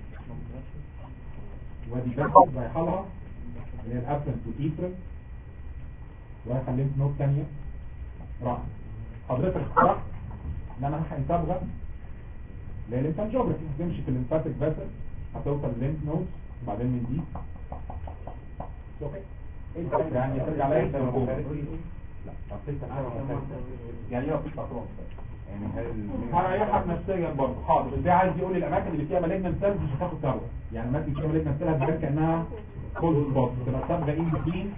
وادي بس رايحه لها اللي هي الابسنت وتيترا رايحه الليمف نود ثانيه راح حضرتك اخترت ان انا هحقن صبغه اللي هي الانفانجوجرافي هتمشي في الليمفاتيك فاسل هتوصل الليمف نود وبعدين من دي اوكي ايه الفرق يعني ترجع لاي لا بطلت يعني ايه بطلت اطراف يعني هل هريحك نفسيا برضه حاضر ازاي عايز يقول لي الاماكن اللي فيها مالجنت سيلز مش هتاخد صبغه يعني الاماكن اللي فيها مالجنت سيلز هتبان كانها كولد سبوت تبقى صبغه ان بتوين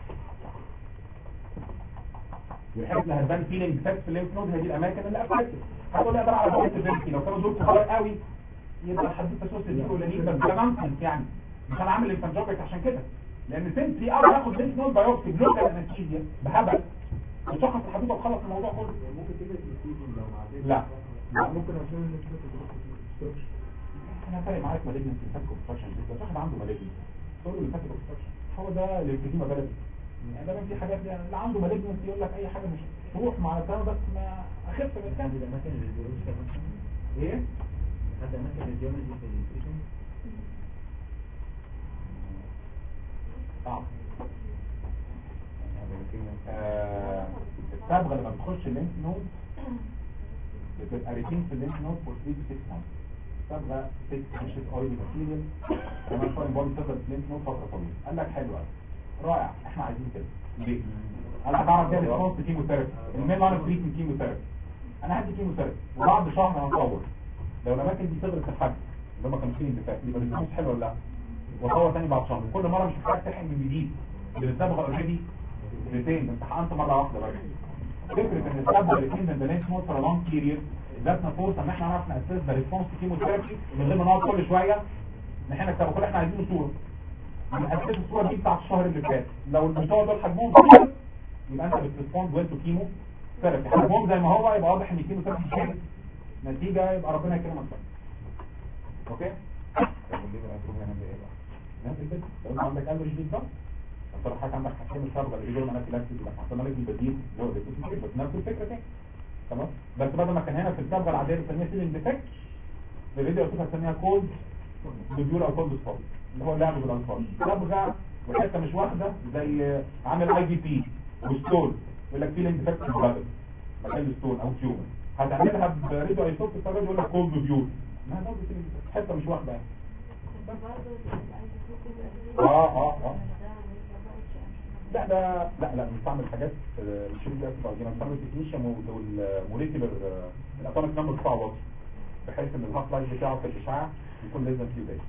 والحاجات اللي هتبان فيلينج ديفكت في الليمف نود هي دي الاماكن اللي افكتد هتقول لي اقدر على بوينت فينتي لو كانوا دول كبار قوي يبقى حددت سوس دي ولا دي بس ده نونسنس يعني مش انا عامل انفانجوبيك عشان كده لان سيمبلي اقدر اخد ليمف نود بايوبسي بلوكال انستيزيا بهبل وشخص الحدوته وخلص الموضوع كله ممكن تبقى تنسيجن لو مع ذلك لا لا ممكن عشان الناس انا فارق معاك مالجنت فاتك اوبستراكشن بس واحد عنده مالجنت تقول له فاتك اوبستراكشن هو ده الانفيزيما بلدي يعني دايما في حاجات يعني اللي عنده مالجنت يقول لك اي حاجه مش تروح مع الدواء بس ما اخف من حد كده الاماكن الريديولوجيكال مثلا ايه حد اماكن الريديولوجي في الانفيشن صعب آه، الصبغه لما بتخش اللينك نود بتبقى ريتين في اللينك نود فور 3 to 6 months صبغه 6 inches oily material كمان فاين بودي تفضل في اللينك نود فتره طويله قال لك حلو قوي رائع احنا عايزين كده ليه؟ انا هتعرف ده ريسبونس كيموثيرابي المين لاين اوف تريتمنت كيموثيرابي انا هدي كيموثيرابي وبعد شهر هنطور لو الاماكن دي صغرت الحجم اللي هم كانوا فيه اندفاع يبقى الريسبونس حلو ولا لا؟ واطور تاني بعد شهر كل مره مش محتاج تحقن من جديد اللي الصبغه اوريدي الاثنين انت حقنت مره واحده بس فكره ان الصبغه الاثنين من بنات مور فور لونج بيريد ادتنا فرصه ان احنا نعرف ناسس ده ريسبونس كيموثيرابي من غير ما نقعد كل شويه نحن الصبغه كل احنا عايزينه صوره ناسس الصوره دي بتاعت الشهر اللي فات لو المستوى دول حجمهم كبير يبقى انت بتريسبوند وين تو كيمو ثيرابي حجمهم زي ما هو يبقى واضح ان الكيمو ثيرابي شغال نتيجه يبقى ربنا يكرمك بقى. اوكي طب الليفر هتروح هنا بايه بقى؟ نفس الفكره لو انت عندك قلب جديد بقى اصل حاجه عندك حاجتين الصبغه اللي بيقولوا مناك لاكتيك يبقى حاطين لك البديل اللي هو الديكوسيتيك بس نفس الفكره تاني تمام بس بدل ما كان هنا في الصبغه العاديه بنسميها سيلينج ديفكت في الفيديو اشوفها بنسميها كولد مديول او كولد سبوت اللي هو اللعب بالالفاظ صبغه وحته مش واخده زي عامل اي دي بي وستول يقول لك فيلينج ديفكت في البلد مكان الستول او تيومر هتعملها بريدو ايسوب الصبغه يقول لك كولد مديول ما ده حته مش واخده يعني اه اه اه لا ده لا لا بنستعمل حاجات آه، مش اللي بتبقى عايزينها بنستعمل تكنيشيا والموليكيولر الاتوميك نمبر بتاعه واطي بحيث ان الهاف لايف بتاعه في الاشعاع يكون لازم فيه دايز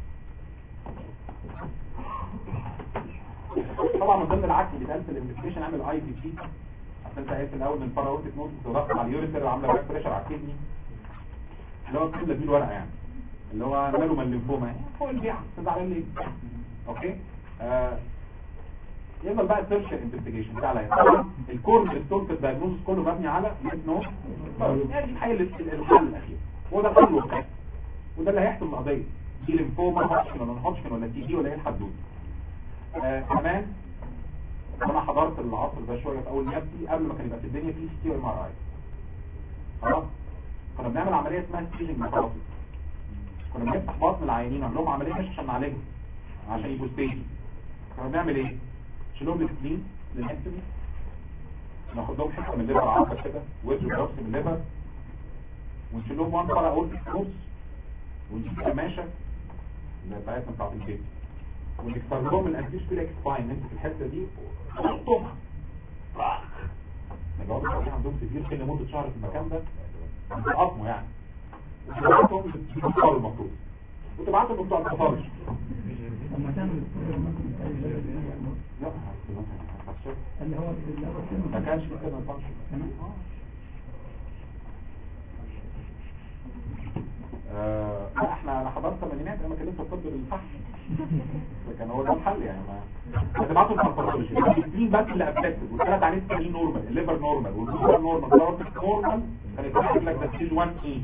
طبعا من ضمن العكس اللي اتقال في الانفستيشن عامل اي بي سي عشان انت قايل في الاول من فرا اورتيك نوت وضغط على اليوريتر وعامله باك بريشر على الكدني اللي هو كل دي الورقه يعني اللي هو ماله من الليمفوما يعني فوق البيع تزعلان ليه اوكي آه يفضل بقى السيرش انفستيجيشن بتاع العيان طبعا الكور الستور في الدايجنوستس كله مبني على ليف نوت يعني الحل الحل الاخير هو ده الحل الوحيد وده اللي هيحصل القضيه دي ليمفوما هوتشكن ولا هوتشكن ولا تي دي ولا ايه الحدود آه كمان انا حضرت العصر ده شويه في اول نفسي قبل ما كان يبقى في الدنيا في سي تي وام ار اي خلاص كنا بنعمل عمليه اسمها ستيجنج ميثودولوجي كنا بنفتح بطن العيانين نعمل لهم عمليه مش عشان نعالجهم عشان يبقوا ستيج كنا بنعمل ايه نشيلهم السكلين للهكتومي ناخد لهم حته من الليفر عارفه كده ويدرو دروبس من الليفر ونشيل لهم وان فرع اورتيك نوز ونجيب كماشه اللي بتاعتنا بتاعت البيت ونكسر لهم الانتيش فيليك سباين نمسك الحته دي ونحطهم نجاوب عليه عندهم كتير كده لمده شهر في المكان ده بتقطموا يعني وتبعتهم للدكتور المفروض وتبعتهم بتوع التفرج لا اللي هو ما كانش في كده الفانكشن آه لا احنا انا حضرت الثمانينات انا كلمت الطب للفحم لكن هو ده الحل يعني ما هتبعتوا الفانكشن الاثنين بس اللي افكتد والثلاث عليه الثانيين نورمال الليفر نورمال والليفر نورمال والارتك نورمال كانت بتقول لك ده ستيج 1 اي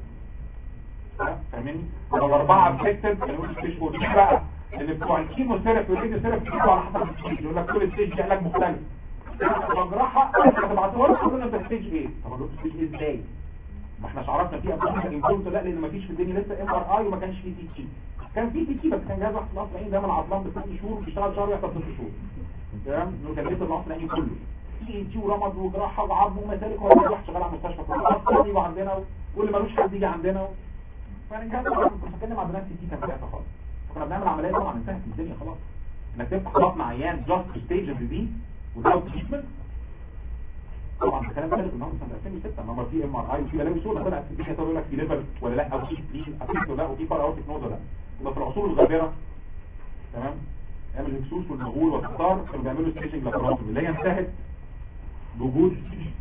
فاهمني لو الاربعه افكتد كانوا ستيج 4 دي بقى اللي بتوع الكيمو ثيرابي والراديو ثيرابي بيقولوا على حسب الستيج يقول لك كل ستيج دي علاج مختلف الجراحه هتبعتوها لك تقول انت ستيج ايه طب اقول ستيج ايه ازاي ما احناش عرفنا فيه ابدا انفورت لا لان ما فيش في الدنيا لسه ام ار اي وما كانش فيه تي تي كان فيه تي تي بس كان جهاز واحد في العصر العيني دايما عطلان بست شهور بيشتغل شهر ويحصل ست شهور تمام انه كان لسه العصر العيني كله تي تي ورمض وجراحه وعظم ومسالك هو واحد شغال على المستشفى كله يجوا عندنا واللي ملوش حد يجي عندنا فانا جهاز كنت بتكلم على بنات تي تي كان ساعتها خالص فكنا بنعمل عمليه طبعا انتهت الدنيا خلاص انك تفتح بطن عيان جاست ستيج اوف ديزيز without treatment طبعا الكلام ده في النهارده سنه 2006 لما في ام ار اي وفي بلاوي سودا طلعت في الدنيا تقول لك في ليفر ولا لا او في سبلين افكت ولا لا وفي فرع اورتيك نوز ولا لا يبقى في العصور الغابره تمام ايام الهكسوس والمغول والتتار كانوا بيعملوا ستيشنج لابراتوري اللي هي انتهت بوجود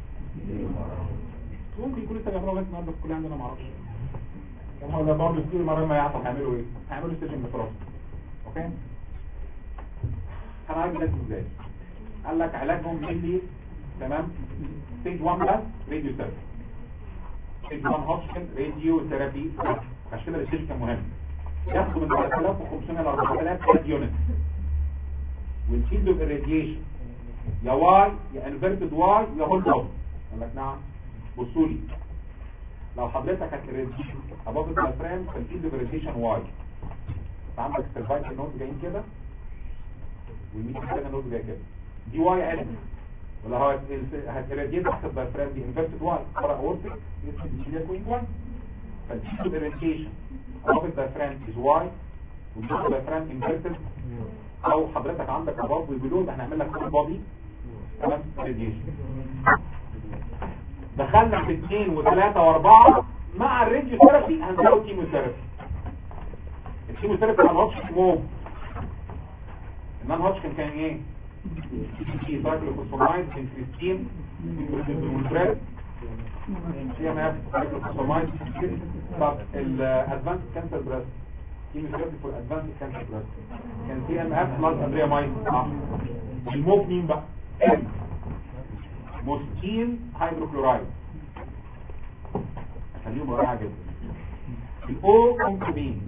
ممكن يكون لسه بيعملوها لغايه النهارده في الكليه عندنا ما اعرفش كان هو ده برضه كتير مره ما يعرفوا هيعملوا ايه هيعملوا ستيشنج لابراتوري اوكي انا عايز لك ازاي قال لك علاجهم ملي تمام ستيج 1 بس راديو ثيرابي ستيج 1 هوتشكن راديو ثيرابي عشان كده الستيج كان مهم ياخدوا من 3500 ل 4000 كاد يونت والفيلد اوف الراديشن يا واي يا انفيرتد واي يا هولد اوت قال لك نعم بصوا لي لو حضرتك هتراديشن اباف الدايفرام فالفيلد اوف الراديشن واي عندك السيرفايكال نود جايين كده والميت كده نود جاي كده دي واي علم ولا هو هتراديت تحت الدايفرام دي انفيرتد واي فرع اورتيك يدخل كوين واي فالفيلد اوف الراديشن اباف الدايفرام از واي والفيلد الدايفرام انفيرتد او حضرتك عندك اباف وبيلود هنعمل لك فول بودي تمام راديشن دخلنا في اثنين وثلاثة واربعة مع الراديو ثيرابي هنزود كيموثيرابي الكيموثيرابي على الهوتش موم النان هوتش كان كان ايه؟ في سايكلوفوسفامايد انكريستين والبريد سي ام اف سايكلوفوسفامايد طب الادفانس كانسر بريست كيموثيرابي فور ادفانس كانسر بريست كان سي ام اف بلس ادريامايد الموف مين بقى؟ ام موستين هيدروكلورايد خليهم رائعة جدا الاو كونكوبين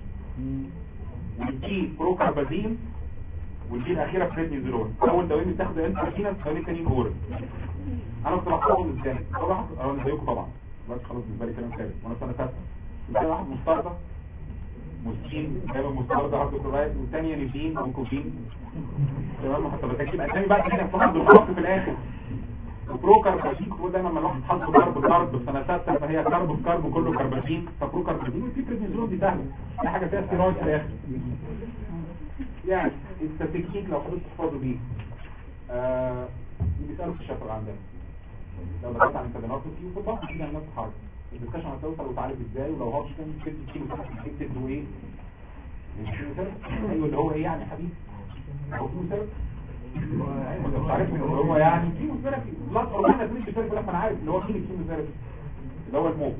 والجي بروكاربازين والجي الاخيره بريدنيزولون اول دواء بتاخد انت فينا الدواء الثاني اورال انا كنت بحفظهم ازاي طبعا انا زيكم طبعا دلوقتي خلاص بالنسبه لي كلام ثابت وانا سنه ثالثه ازاي واحد مستردة موستين دايما مستردة هيدروكلورايد والثانيه نيفين كونكوبين تمام حتى بتكتب اسامي بقى كده في واحد بالخط في الاخر بروكاربازين هو دايما لما الواحد حط كارب كارب في سنه سته فهي كارب في كارب كله كربازين فبروكاربازين في بريدنيزولون دي سهله دي حاجه فيها ستيرويد في الاخر يعني التكنيك لو حضرتك تحفظوا بيه آه بيسالوا في الشفره عندنا لو دخلت عن الكادينوباثي وفي الضغط كده نفس الحركه الدسكشن هتوصل وتعالج ازاي ولو هوش كان ست كيلو تكتب له ايه ايوه اللي هو ايه يعني حبيبي هو كيموثيرابي ايوه انت مش عارف من هو يعني كيموثيرابي لا ربنا تقول لي ثيرابي انا عارف اللي هو مين الكيموثيرابي اللي هو الموت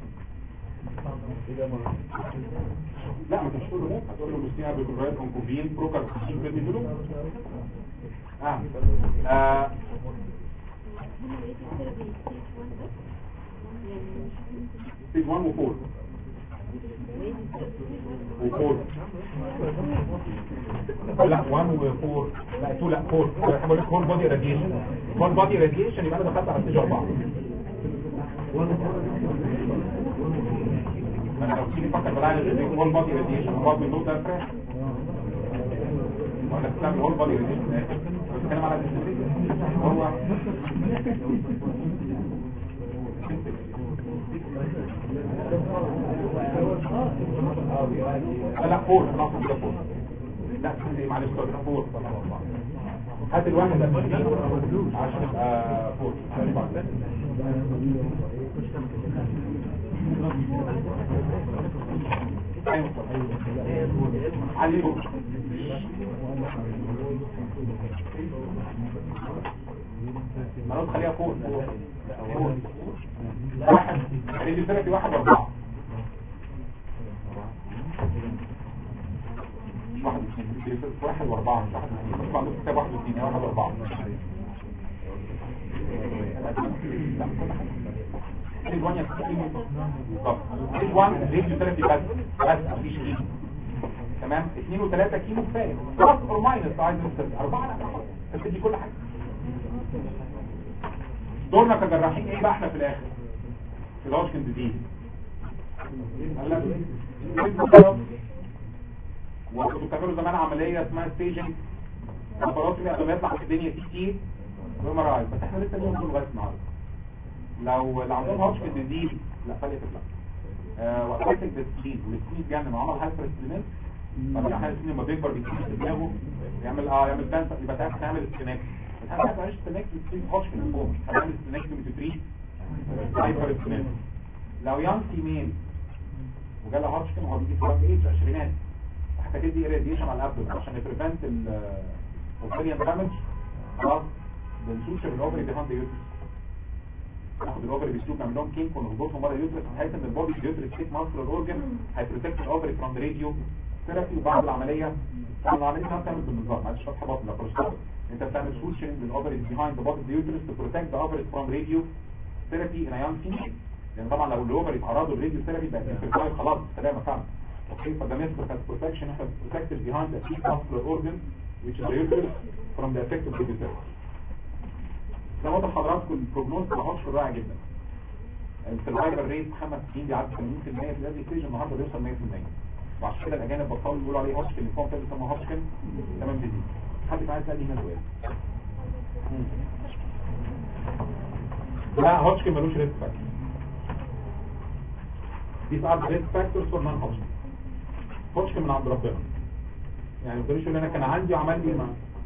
لا ما انت مش تقول له موت هتقول له مستيا بيكورايت اونكوفين بروكر بيديله اه اه ستيج 1 و 4 و 4 لا 1 و 4 لا 2 لا 4 انا بقول لك هول بودي راديشن هول بودي راديشن يبقى انا دخلت على ستيج 4 انا لو تيجي فكر بالعقل اللي هول بودي راديشن هو من نوت ده فريش ولا بتعمل هول بودي راديشن بتكلم على هو لا لا فور ناقص ده فور لا دي معلش ده فور هات الواحد ده عشان يبقى فور علي خلاص خليها فور فور واحد ريدي ثيرابي واحد واربعة واحد واحد واربعة مش واحد مش بعض كتاب واحد واثنين واحد واربعة لا كل حاجة ستيج 1 بالظبط ستيج 1 ريديو ثيرابي بس بس مفيش كيمو تمام 2 و3 كيمو كفايه بلس اور ماينس عايز نوصل 4 لا تبتدي كل حاجه دورنا كجراحين ايه بقى احنا في الاخر في الهوشكن ديزيز وكنتوا بتعملوا زمان عمليه اسمها ستيجنج لاباراتوري قبل ما يطلع في الدنيا تي تي وام ار اي بس احنا لسه اليوم كله لغايه النهارده لو اللي عندهم هوشكن ديزيز لا خلي لا آه وقت البستين والسكين اتجنن وعمل هايبر ستينات طبعا احنا السكين لما بيكبر بيكون في دماغه يعمل اه يعمل بانسر يبقى تعرف تعمل ستينات بس احنا ما بنعملش ستينات في هوشكن فوق هنعمل ستينات في هايبر ستينات لو يان فيميل وجالها هوشكن هو بيجي في وقت ايه عشرينات محتاج دي راديشن على الابدو عشان يبريفنت الاوبريان دامج خلاص بنسوش الاوبري بيهاند يوترس ناخد الاوبري بيسلوك نعمل لهم كينك ونربطهم ورا اليوترس بحيث ان البودي اليوترس تيك ماسل الاورجن هيبروتكت الاوبري فروم راديو ثيرابي وبعد العمليه طبعا العمليه دي بتعمل بالنظام معلش فتحه بطن لابروسكوب انت بتعمل سوشنج للاوبري بيهايند ذا بودي اليوترس تو بروتكت ذا اوبري فروم راديو ثيرابي ان ايام فيميل لان طبعا لو الاوبري اتعرضوا للراديو ثيرابي بقى انفيرتايل خلاص سلامه فعلا okay فده ميثود protection احنا protected behind the key muscular organ which is the uterus from the effect of radiotherapy زي ما قلت لحضراتكم البروجنوز ما هوش رائع جدا السرفايفل ريت خمس سنين بيعدي 80% في الادي ستيج النهارده بيوصل 100% وعشان كده الاجانب بطلوا يقولوا عليه هوشكن الفورم ده بيسموه هوشكن تمام ديزيز حد عايز يسالني هنا سؤال لا هوشكن ملوش ريسك فاكتور These are the risk factors for non-Hodgkin. Hodgkin من عند ربنا. يعني ما تقوليش ان انا كان عندي وعمل لي ما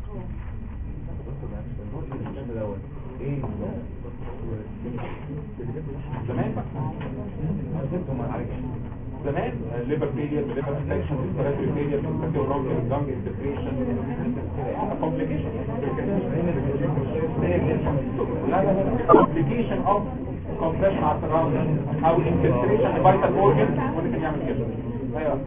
زمان بقى زمان ليفر فيلير ليفر انفكشن ريسبيراتوري فيلير كونتاكتيف رونكل لانج انفكشن كومبليكيشن لا لا كومبليكيشن اوف كومبريشن على السراوند او انفلتريشن فيتال اورجن ممكن يعمل كده ايوه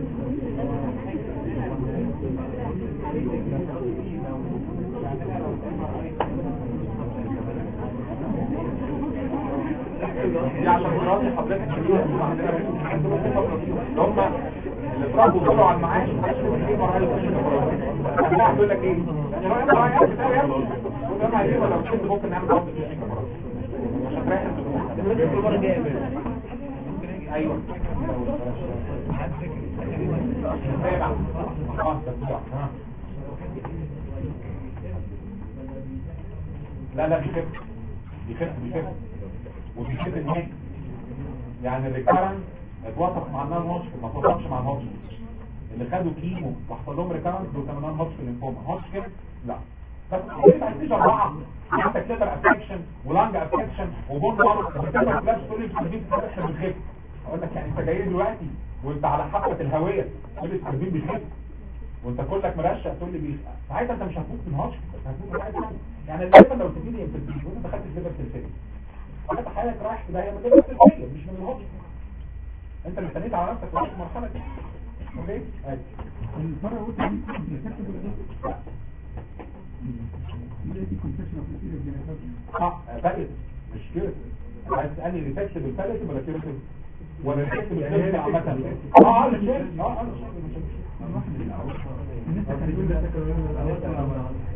دي عشان مراتي حضرتك كبيرة هم اللي اتربوا طلعوا على المعاش في مرحلة لا هقول لك ايه يعني رأيك رأيك بتاعي يا ابني وده هيجيبها لو كنت ممكن نعمل ضغط في الكاميرات عشان تريح الدماغ ايوه سابع خمسة لا لا مش كده يخف بيخف وبيخف هناك يعني الريكارنس اتوصف مع النان هوتش ما اتوصفش مع الهوتش اللي خدوا كيمو وحصل لهم ريكارنس دول كانوا نان هوتش في الليمفوما هوتش كده لا بس انت عايز اربعه عندك كتر افكشن ولانج افكشن وبون مارك وكتر فلاش تقول لي التربيه بتخف بتخف اقول لك يعني انت جاي لي دلوقتي وانت على حافه الهويه تقول لي التربيه بتخف وانت كلك مرشق تقول لي بيخ ساعتها انت مش هتموت من هوتش بس هتموت من حاجه ثانيه يعني الليفر لو تجيلي انفلتيشن وانت دخلت الليفر سلسله انت حالك رايح في داهيه من الليفر سلسله مش من الهوتش انت اللي استنيت على نفسك وعشت المرحله دي اوكي ادي المرة قلت دي بتكتب الايه؟ دي كونفشن اوف ماتيريال جينيتال اه فاكر مش كده انت عايز تسالني ريفكتيف بالفاليتيف ولا كيرتيف ولا ريفكتيف بالفاليتيف عامه اه اه الشيء اه اه الشيء الناس كانت بتقول ده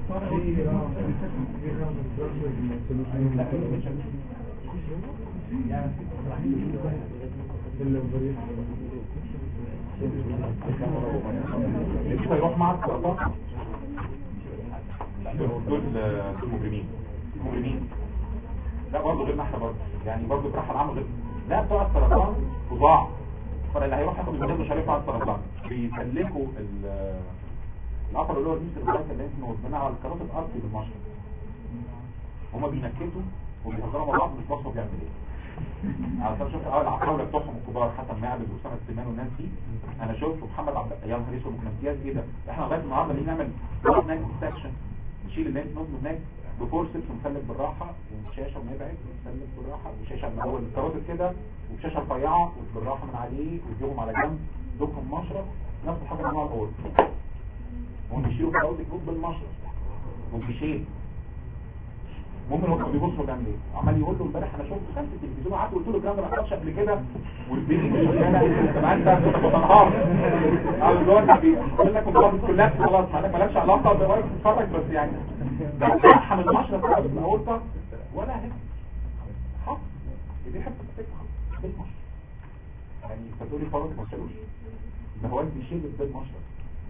مش هيروح معك سرطان لا دول دول دول مجرمين مجرمين لا برضه غير احنا برضه يعني برضه الجراحه العامه غير لا بتوع السرطان فظاع فاللي هيروح ياخد المدام مش هيرفع السرطان بيسلكوا ال الابر اللي هو الميستر بتاعت اللي انت بناء على الكرات الارضي بالمشرط هما بينكتوا وبيهزروا مع بعض مش بصوا بيعمل ايه على طول شفت اول العقاوله بتوعهم الكبار حتى معبد واسامه السمان والناس دي انا شفت محمد عبد يا نهار اسود كنا امتياز ايه ده احنا لغايه النهارده ليه نعمل بلاد ناك سكشن نشيل اللينس نود من هناك بفورسبس ونسلك بالراحه وشاشه ونبعد ونسلك بالراحه وشاشه من اول الكراتب كده وشاشه رفيعه بالراحه من عليه ويجيبهم على جنب دوكهم مشرط نفس الحاجه انواع الاول ونشيلوا كراودك نود بالمشرط وبيشيل ممكن هو كان بيبص له بيعمل ايه عمال يقول له امبارح انا شفت خمسه التلفزيون قعدت قلت له الكلام ده ما حصلش قبل كده والدنيا مش شغاله طب انت كنت بتنهار قال اللي هو انت بيقول لك خلاص كلها خلاص مالك مالكش علاقه بواقف تتفرج بس يعني ده صح من 10 سنه من الاورطه ولا هنا حق دي حته تفتح بالمشرط يعني انت تقول لي فرض ما تشيلوش ده هو اللي بيشيل بالمشرط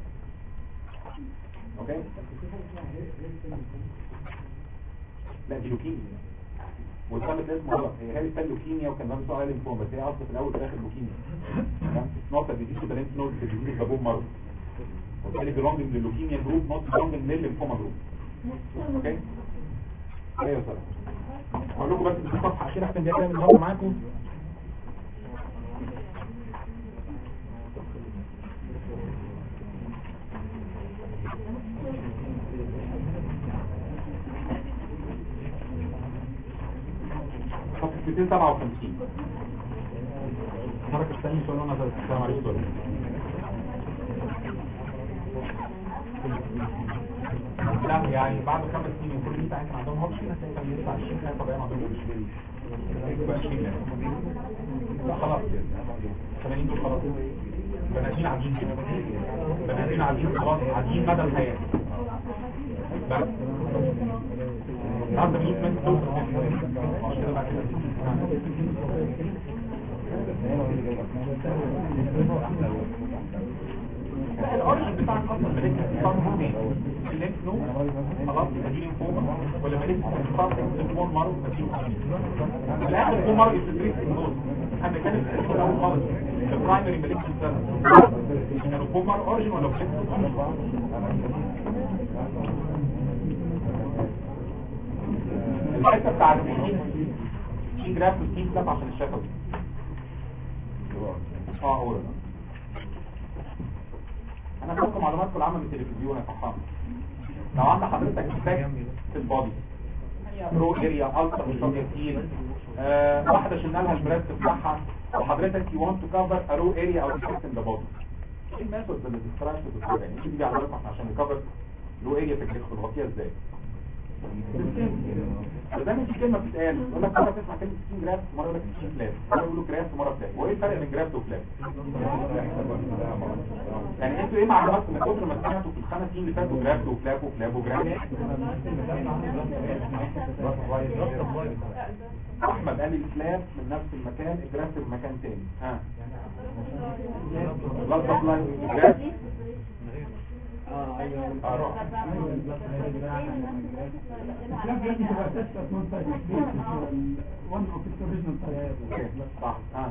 اوكي لا دي لوكيميا والثالث اسمه غلط هي هي بتاع لوكيميا وكان ده سؤال ليمفوما بس هي اصلا في الاول والاخر لوكيميا تمام نقطه دي كده لينف نود في الديزيز بابوب مرض وبالتالي بيلونج للوكيميا جروب نوت بيلونج للليمفوما جروب اوكي ايوه يا سلام هقول لكم بس في صفحه اخيره هختم بيها كلام النهارده معاكم صفحة 257 حركة الثانية سؤال وانا نظرت السلام عليكم سؤال لا يعني بعد خمس سنين وكل دي كان عندهم هوبش ناس كان يطلع 20 سنة طبيعي عندهم هوبش يبقى 20 يعني لا خلاص 80 دول خلاص بنادين عاديين كده بنادين عاديين خلاص عاديين مدى الحياة بس النهارده 100 من توصل كده بعد كده الأوريجن بتاع القصة ملك صار اثنين اللينف نود خلاص دي لينفوما ولا ملك صار سيمون مرض نتيجة في الآخر هو مرض يستدريس النود احنا كانت في الأول خالص البرايمري ملك سيل كانوا بومر أوريجن ولا بليك الحته بتاعت في جراف وستين كلاب عشان الشفوي اه هو ده انا هديكم معلوماتكم العامه من التلفزيون يا فحام لو عند حضرتك محتاج في البادي برو اريا التر مش راضيه كتير آه واحده شلنا لها البريست بتاعها وحضرتك يو ونت تو كفر ارو اريا او ديفكت ان ذا بادي ايه الميثود اللي بتستخدم في الدكتور يعني دي بيجي على حضرتك عشان نكفر لو اريا في الجسم نغطيها ازاي دايما في كلمه بتتقال يقول لك مره تسمع كلمه 60 جراف مره يقول لك 60 فلاس مره يقولوا جراف ومره فلاس وايه الفرق بين جراف وفلاس يعني انتوا ايه معلوماتكم من كتر ما سمعتوا في الخمس سنين اللي فاتوا جراف وفلاف وفلاف وجراف احمد قال لي الفلاف من نفس المكان الجراف في مكان تاني ها لا سبلاي جراف اروح لا لازم تبقى تسعة وان سايد وان اوف اوريجينال سايد صح اه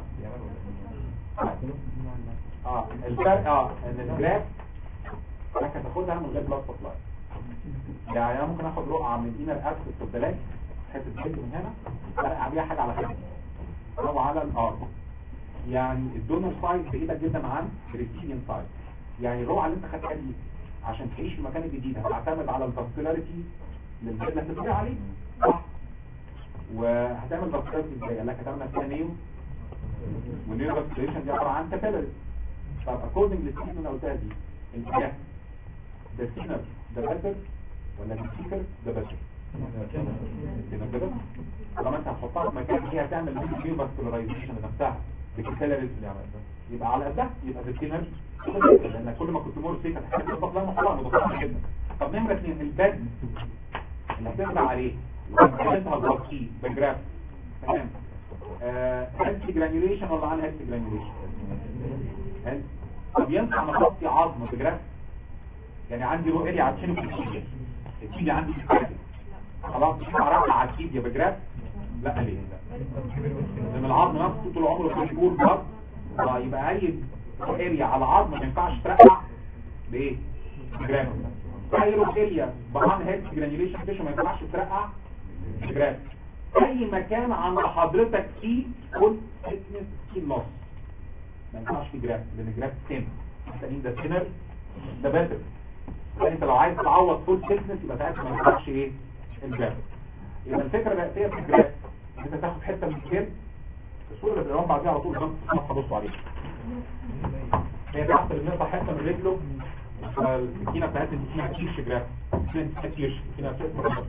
اه الفرق اه ان الجراف انك هتاخدها من غير بلاد سبلاي يعني انا ممكن اخد رقعه من اينر اسيد في البلاك حته جلد من هنا فرقع بيها حاجه على خدمه او على الارض يعني الدونر سايد بعيده جدا عن الريسيفين سايد يعني الرقعه اللي انت خدتها دي عشان تعيش في المكان الجديد هتعتمد على الفاسكولاريتي للجلد اللي هتتبع عليه صح وهتعمل فاسكولاريتي ازاي قال لك هتعمل فيها نيو والنيو فاسكولاريشن دي عباره عن كابيلاري طب اكوردنج للسيكل اللي انا قلتها دي الجاف ده سينر ده باتر ولا السيكر ده باتر كده كده طالما انت هتحطها في مكان هي هتعمل نيو فاسكولارايزيشن لنفسها بالكابيلاريز اللي عملتها يبقى على قدها يبقى ده سينر لان كل ما كنت مور فيك هتحتاج تضغط لها محترم مضغوطه جدا طب نمره اثنين الباد اللي هتبقى عليه وهتبقى البطيء بالجراف تمام هيلث جرانيوليشن ولا عن هيلث جرانيوليشن هيلث طب ينفع نغطي عظم بجراف يعني عندي رو اريا عشان في الكيديا الكيديا عندي في الكيديا خلاص ينفع رفع على الكيديا بجراف لا ليه لان العظم نفسه طول عمره في البور بلد يبقى اي رو اريا على العظم ما ينفعش ترقع بايه بجراف اي رو اريا بعد هيلث جرانيوليشن تيشو ما ينفعش ترقع بجراف اي مكان عند حضرتك فيه كل فتنس فيه نص ما ينفعش في جراف لان الجراف سين التانيين ده سينر ده باتر يعني انت لو عايز تعوض فول فتنس يبقى ساعتها ما ينفعش ايه الجراف يبقى الفكره الرئيسيه في الجراف ان انت تاخد حته من الكير الصوره اللي بنقوم بعديها على طول جنب الصفحه بصوا عليها هي تحت اللي بنقطع حته من رجله السكينه بتاعتنا دي اسمها كيرش جراف اسمها كيرش السكينه بتاعتنا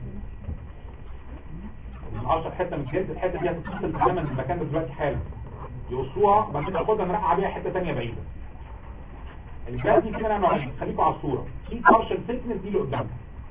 من 10 حته من الجلد الحته دي هتتصل تماما المكان ده دلوقتي حالا يقصوها وبعدين ناخدها نرقع بيها حته ثانيه بعيده الجلد دي كده نوعين خليكم على الصوره في بارشل ثيكنس دي اللي قدامك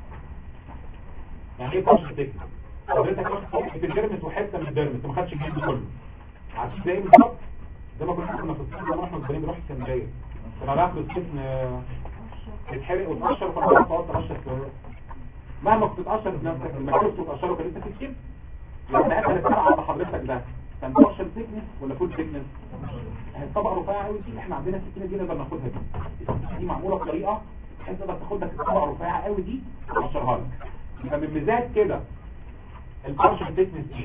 يعني ايه بارشل ثيكنس حضرتك واخد حته الديرمس وحته من الديرمس ما خدش الجلد كله عارف زي بالظبط زي ما كنا كنا في الصين لما احنا صغيرين بنروح اسكندريه كنا ناخد السكن يتحرق وتقشر فانا تقعد تقشر مهما كنت تقشر بنفسك المكان اللي بتقشره كان لسه في السكن لما اكل الفرع عند حضرتك ده كان بارشل ثيكنس ولا فول ثيكنس الطبقه رفيعه قوي دي احنا عندنا السكينه دي نقدر ناخدها دي السكينه دي معموله بطريقه بحيث تقدر تاخد لك الطبقه رفيعه قوي دي وتقشرها لك يبقى من ميزات كده البارشل ثيكنس ايه؟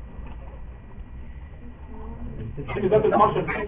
ايه ميزات البارشل ثيكنس؟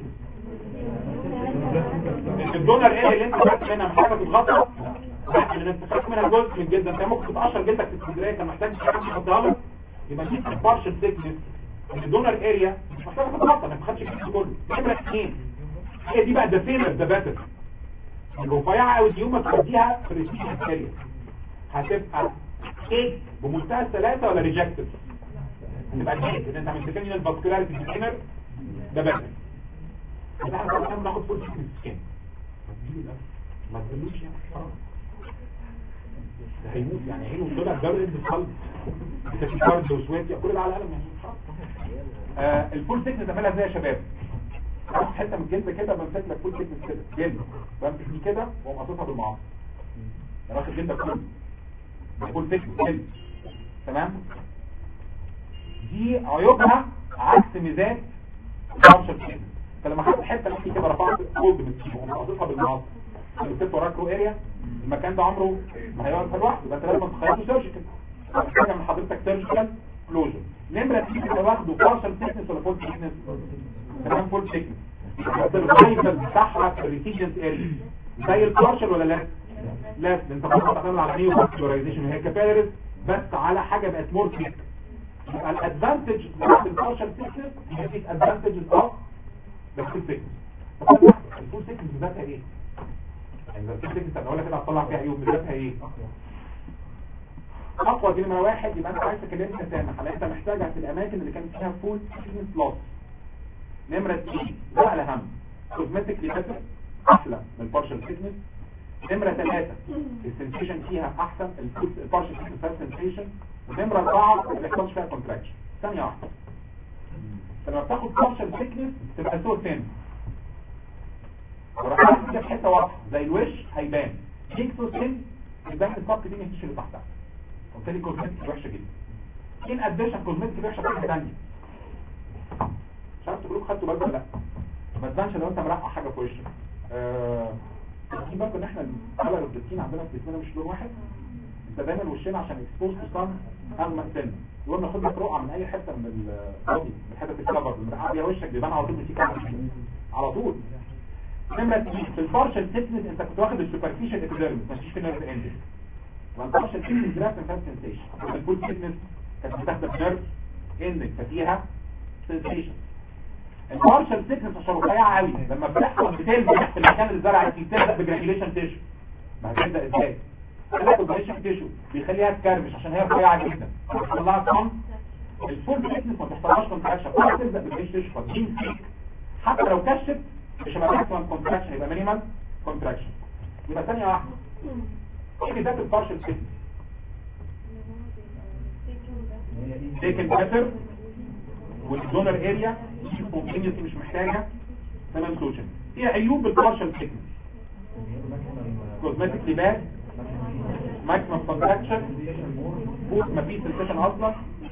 ان الدونر ايه اللي انت خدت منها محتاجه تتغطى لا اللي انت خدت منها جزء من الجلد انت ممكن تقشر جلدك في اسكندريه كان محتاج حد يحطها لك يبقى دي البارشل ثيكنس الدونر اريا مش محتاجه تتغطى ما تاخدش الجلد كله نمره اثنين هي دي بقى ده فيلر ده باتر الرفيعه قوي دي يوم ما توديها في الريسيشن اريا هتبقى ايه بمنتهى الثلاثه ولا ريجكتد هتبقى ايه ان انت مستكين الفاسكولاريتي ديزاينر ده باتر بس احنا طبعا بناخد فول سيكنس سكين ما تقولوش يعني حرام ده هيموت يعني عينه طلع دوري القلب تكيكارد وسويت كل ده على القلم يعني آه الفول سيكنس اعملها ازاي يا شباب اخد حته من الجلد كده بمسك لك فول سيكنس كده جلد بمسك دي كده واقوم قاصصها بالمعصم انا واخد جلدك كله فول سيكنس جلد تمام دي عيوبها عكس ميزات البارشل سيكنس انت لما خدت حته من كده رفعت كولد من السيكنس وقوم قاصصها بالمعصم لو سبت وراك رو اريا المكان ده عمره ما هيقعد لوحده يبقى انت لازم تخيطه سيرجيكال محتاجه من حضرتك سيرجيكال كلوجر نمره تيجي انت واخده بارشل سيكنس ولا فول سيكنس تمام فول سيكنس السرفايفل بتاعها في الريسيجنت اريا زي البارشل ولا لا لا انت برضه بتعتمد على نيو فاسكولارايزيشن هي كابيلاريز بس على حاجه بقت مور ثيك يبقى الادفانتج بتاعت البارشل سيكنس هي دي ادفانتجز اوف ذا فول سيكنس الفول سيكنس ذاتها ايه يعني لو تفتكر انت اقول لك كده هتطلع فيها عيوب ميزاتها ايه اقوى دي نمره واحد يبقى انت عايز تكلمني تسامح على انت محتاجها في الاماكن اللي كانت فيها فول سيكنس لوس نمره اثنين ده الاهم كوزمتيك ليتر احلى من البارشل سيكنس نمره ثلاثة السنسيشن فيها احسن البارشل سيكنس فيها سنسيشن ونمره اربعة ما بيحصلش فيها كونتراكشن ثانيه واحده لما بتاخد بارشل سيكنس تبقى سو ثين ورقم كده في حته واضحه زي الوش هيبان يكسر سن يبقى الصف دي مش اللي تحتها وبالتالي كوزمتيك وحشه جدا ان اديشن كوزمتيك وحشه في حاجه ثانيه مش عارف تقولوا خدتوا بالكم ولا لا ما تبانش لو انت مرقع حاجه في وشك آه في بالكم ان احنا الكلر اوف السكين عندنا في جسمنا مش لون واحد انت دايما وشنا عشان اكسبوز تو سان اغمق سن يقول ناخد لك رقعه من اي حته من البودي من حته الكفر المرقعه بيها وشك بيبان على طول ان في كفر على طول نمرة اتنين في البارشل سيكنس انت كنت واخد السوبرفيشال ابيديرمس مفيش في نيرف اندنج والبارشل سيكنس جراف ما فيهاش سنسيشن الفول سيكنس كانت بتاخد نيرف اندنج ففيها سنسيشن البارشل سيكنس عشان رفيعه قوي لما بتحصل بتلزق في المكان اللي زرعت فيه بتلزق بجرانيوليشن تيشو ما هتلزق ازاي؟ تلزق بجرانيوليشن تيشو بيخليها تكرمش عشان هي رفيعه جدا بيحصل لها كم الفول سيكنس ما بتحصلهاش كونتراكشن بتلزق بجرانيوليشن تيشو فدي فيك حتى لو كشف مش هيبقى ماكسيمم كونتراكشن يبقى مينيمم كونتراكشن يبقى ثانيه واحده ايه بدايه البارشل سيكنس تيكن باتر والدونر اريا سبونتينيوسي مش محتاجه تمام سوشن ايه عيوب البارشل سيكنس كوزماتيك لباس ماكسيمم كونتراكشن فوت مفيش سنسيشن اصلا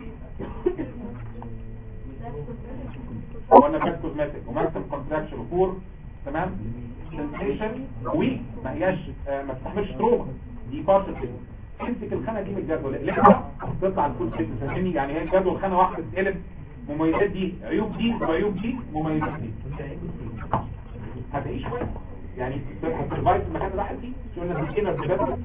قلنا بس كوزماتيك وماكسيمم كونتراكشن وفور تمام سنسيشن ويك ما هياش آه، ما تستحملش تروما دي بارشل سيكنس امسك الخانه دي من الجدول اقلبها تطلع الفول سيكنس فاهمني يعني هي الجدول خانه واحده تتقلب مميزات دي عيوب دي وعيوب دي مميزات دي هتعيش كويس يعني هترفايف في المكان اللي راحت فيه شو قلنا بنجينا بجد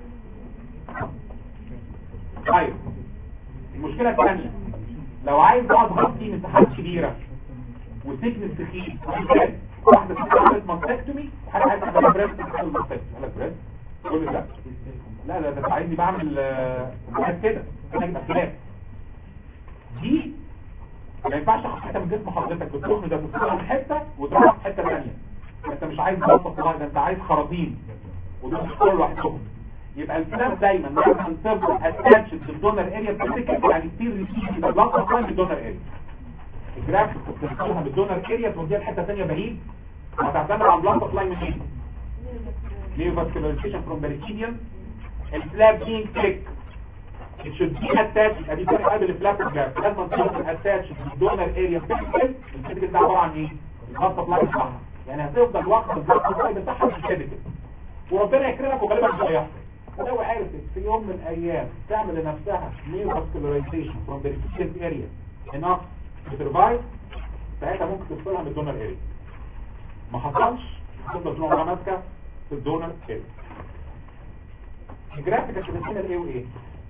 طيب المشكله الثانيه لو عايز اقعد غطي مساحات كبيره وسجن تخين واحده بتعمل ماستكتومي وحاجه عايزه تعمل بريست بتعمل ماستكتومي قال لك بريست كل ده لا لا ده عايزني بعمل آه، حاجات كده انا اجيب خلاف دي ما ينفعش تاخد حته من جسم حضرتك بتروح ده تدخلها في حته وتروح في حته ثانيه انت مش عايز بلطه صغيره ده انت عايز خراطيم ودول مش كل لوحدهم يبقى الكلام دايما لازم تفضل اتاتش للدونر اريا بتاعتك يعني تصير ريسيف يبقى بلطه صغيره بالدونر اريا الجراف تدخلها بالدونر اريا توديها لحته ثانيه بعيد وهتعتمد على البلطه فلاي من ايه neovascularization from peritoneum الفلاب being thick it should be attached ادي فرق قبل الفلاب والجراف لازم تكون attached للدونر اريا بتاعتك الفيزيكال ده عباره عن ايه البلطه فلاي بتاعها يعني هتفضل واخد البلطه فلاي بتاعها مش كده وربنا يكرمك وغالبا مش هيحصل ولو عرفت في يوم من الايام تعمل لنفسها neovascularization from peritoneal area enough to survive ساعتها ممكن تفصلها من الدونر اريا ما حصلش تفضل طول عمرها ماسكه في الدونر اريا الجرافيك عشان نسينا الايه وايه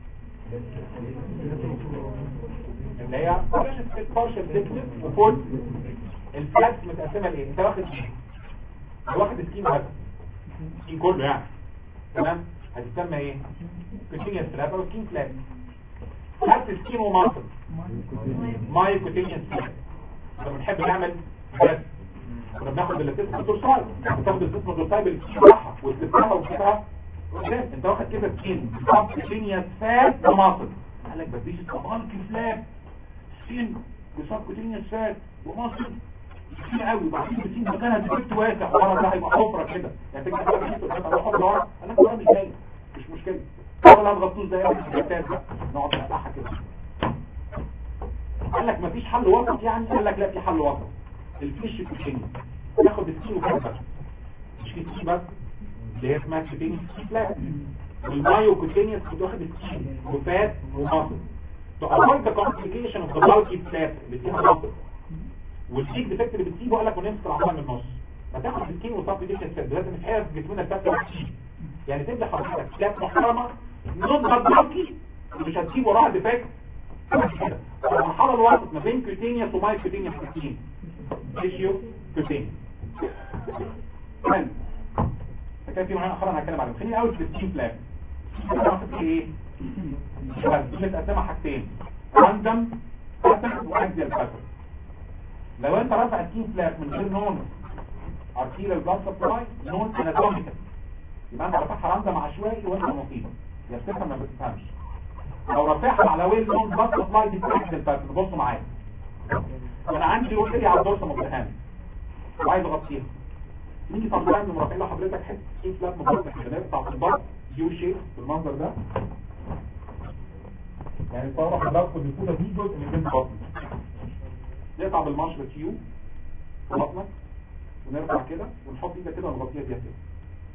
اللي هي partial thickness وفول الفلاكس متقسمه لايه انت واخد ايه انت واخد سكين بس سكين كله يعني تمام هتسمى ايه كوتينيوس فلاب او سكين فلاب خدت سكين وماسل ماي كوتينيوس فلاب لما بنحب نعمل بس كنا بناخد الاسم الدورسال بتاخد الاسم الدورسال بالسكين بتاعها وتلفها وتشوفها قدام انت واخد كده سكين كوتينيوس فات وماسل قال لك بس دي اسمها فلاب سكين بسبكوتينيوس فات وماسل كتير قوي وبعدين بتسيب مكانها ديفكت واسع ورا ده هيبقى حفره كده يعني تيجي تحط كيس وتحط على حفره ورا انا كده مش جاي مش مشكله ولا هتغطوش ده يعني الجتات بقى نقعد نقطعها كده قال لك مفيش حل وسط يعني قال لك لا في حل وسط الفيش كوتيني تاخد السكين وكده بس مش كتير بس اللي هي اسمها كوتيني فلات والمايو كوتينيوس كنت واخد السكين وفات ومصل to avoid the complication of the bulky flap اللي فيها مصل والشيك ديفكت اللي بتسيبه قال لك ونمسك العضله من النص هتاخد السكين وصف دي السد لازم تحير في جسمنا السد يعني تبدا حضرتك كلاس محترمه نون بلكي مش هتسيب وراها ديفكت كده المرحله الوسط ما بين كوتينيوس وماي كوتينيوس كوتين ريشيو كوتين حلو فكان في معانا اخر انا هتكلم عليهم خلينا الاول في السكين فلاب هناخد ايه بس دي متقسمه حاجتين راندم باترن واكزيال باترن لو انت رافع الكين فلاب من غير نون ارتيريال بلاد سبلاي نون اناتوميكال يبقى انت رافعها راندم عشوائي وانت مصيبه يا بتفهم ما بتفهمش لو رافعها على ويل نون بلاد سبلاي دي اكزيال باترن بصوا معايا انا عندي ويل على الدورسه مبهامي وعايز اغطيها نيجي طبعا من رافعين لحضرتك حته سكين فلات من بطن الحجاب بتاع البطن يو شيب بالمنظر ده يعني الطاوله حضراتكم الفوطه دي جزء من جنب بطن نقطع بالمشرط يو في بطنك ونرفع كده ونحط ايدك كده ونغطيها بيها كده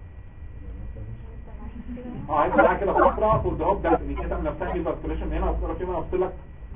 اه عايز معاك كده فتره فور ذا هوب ده ان كده من نفسها دي فاسكوليشن هنا افكر كده انا لك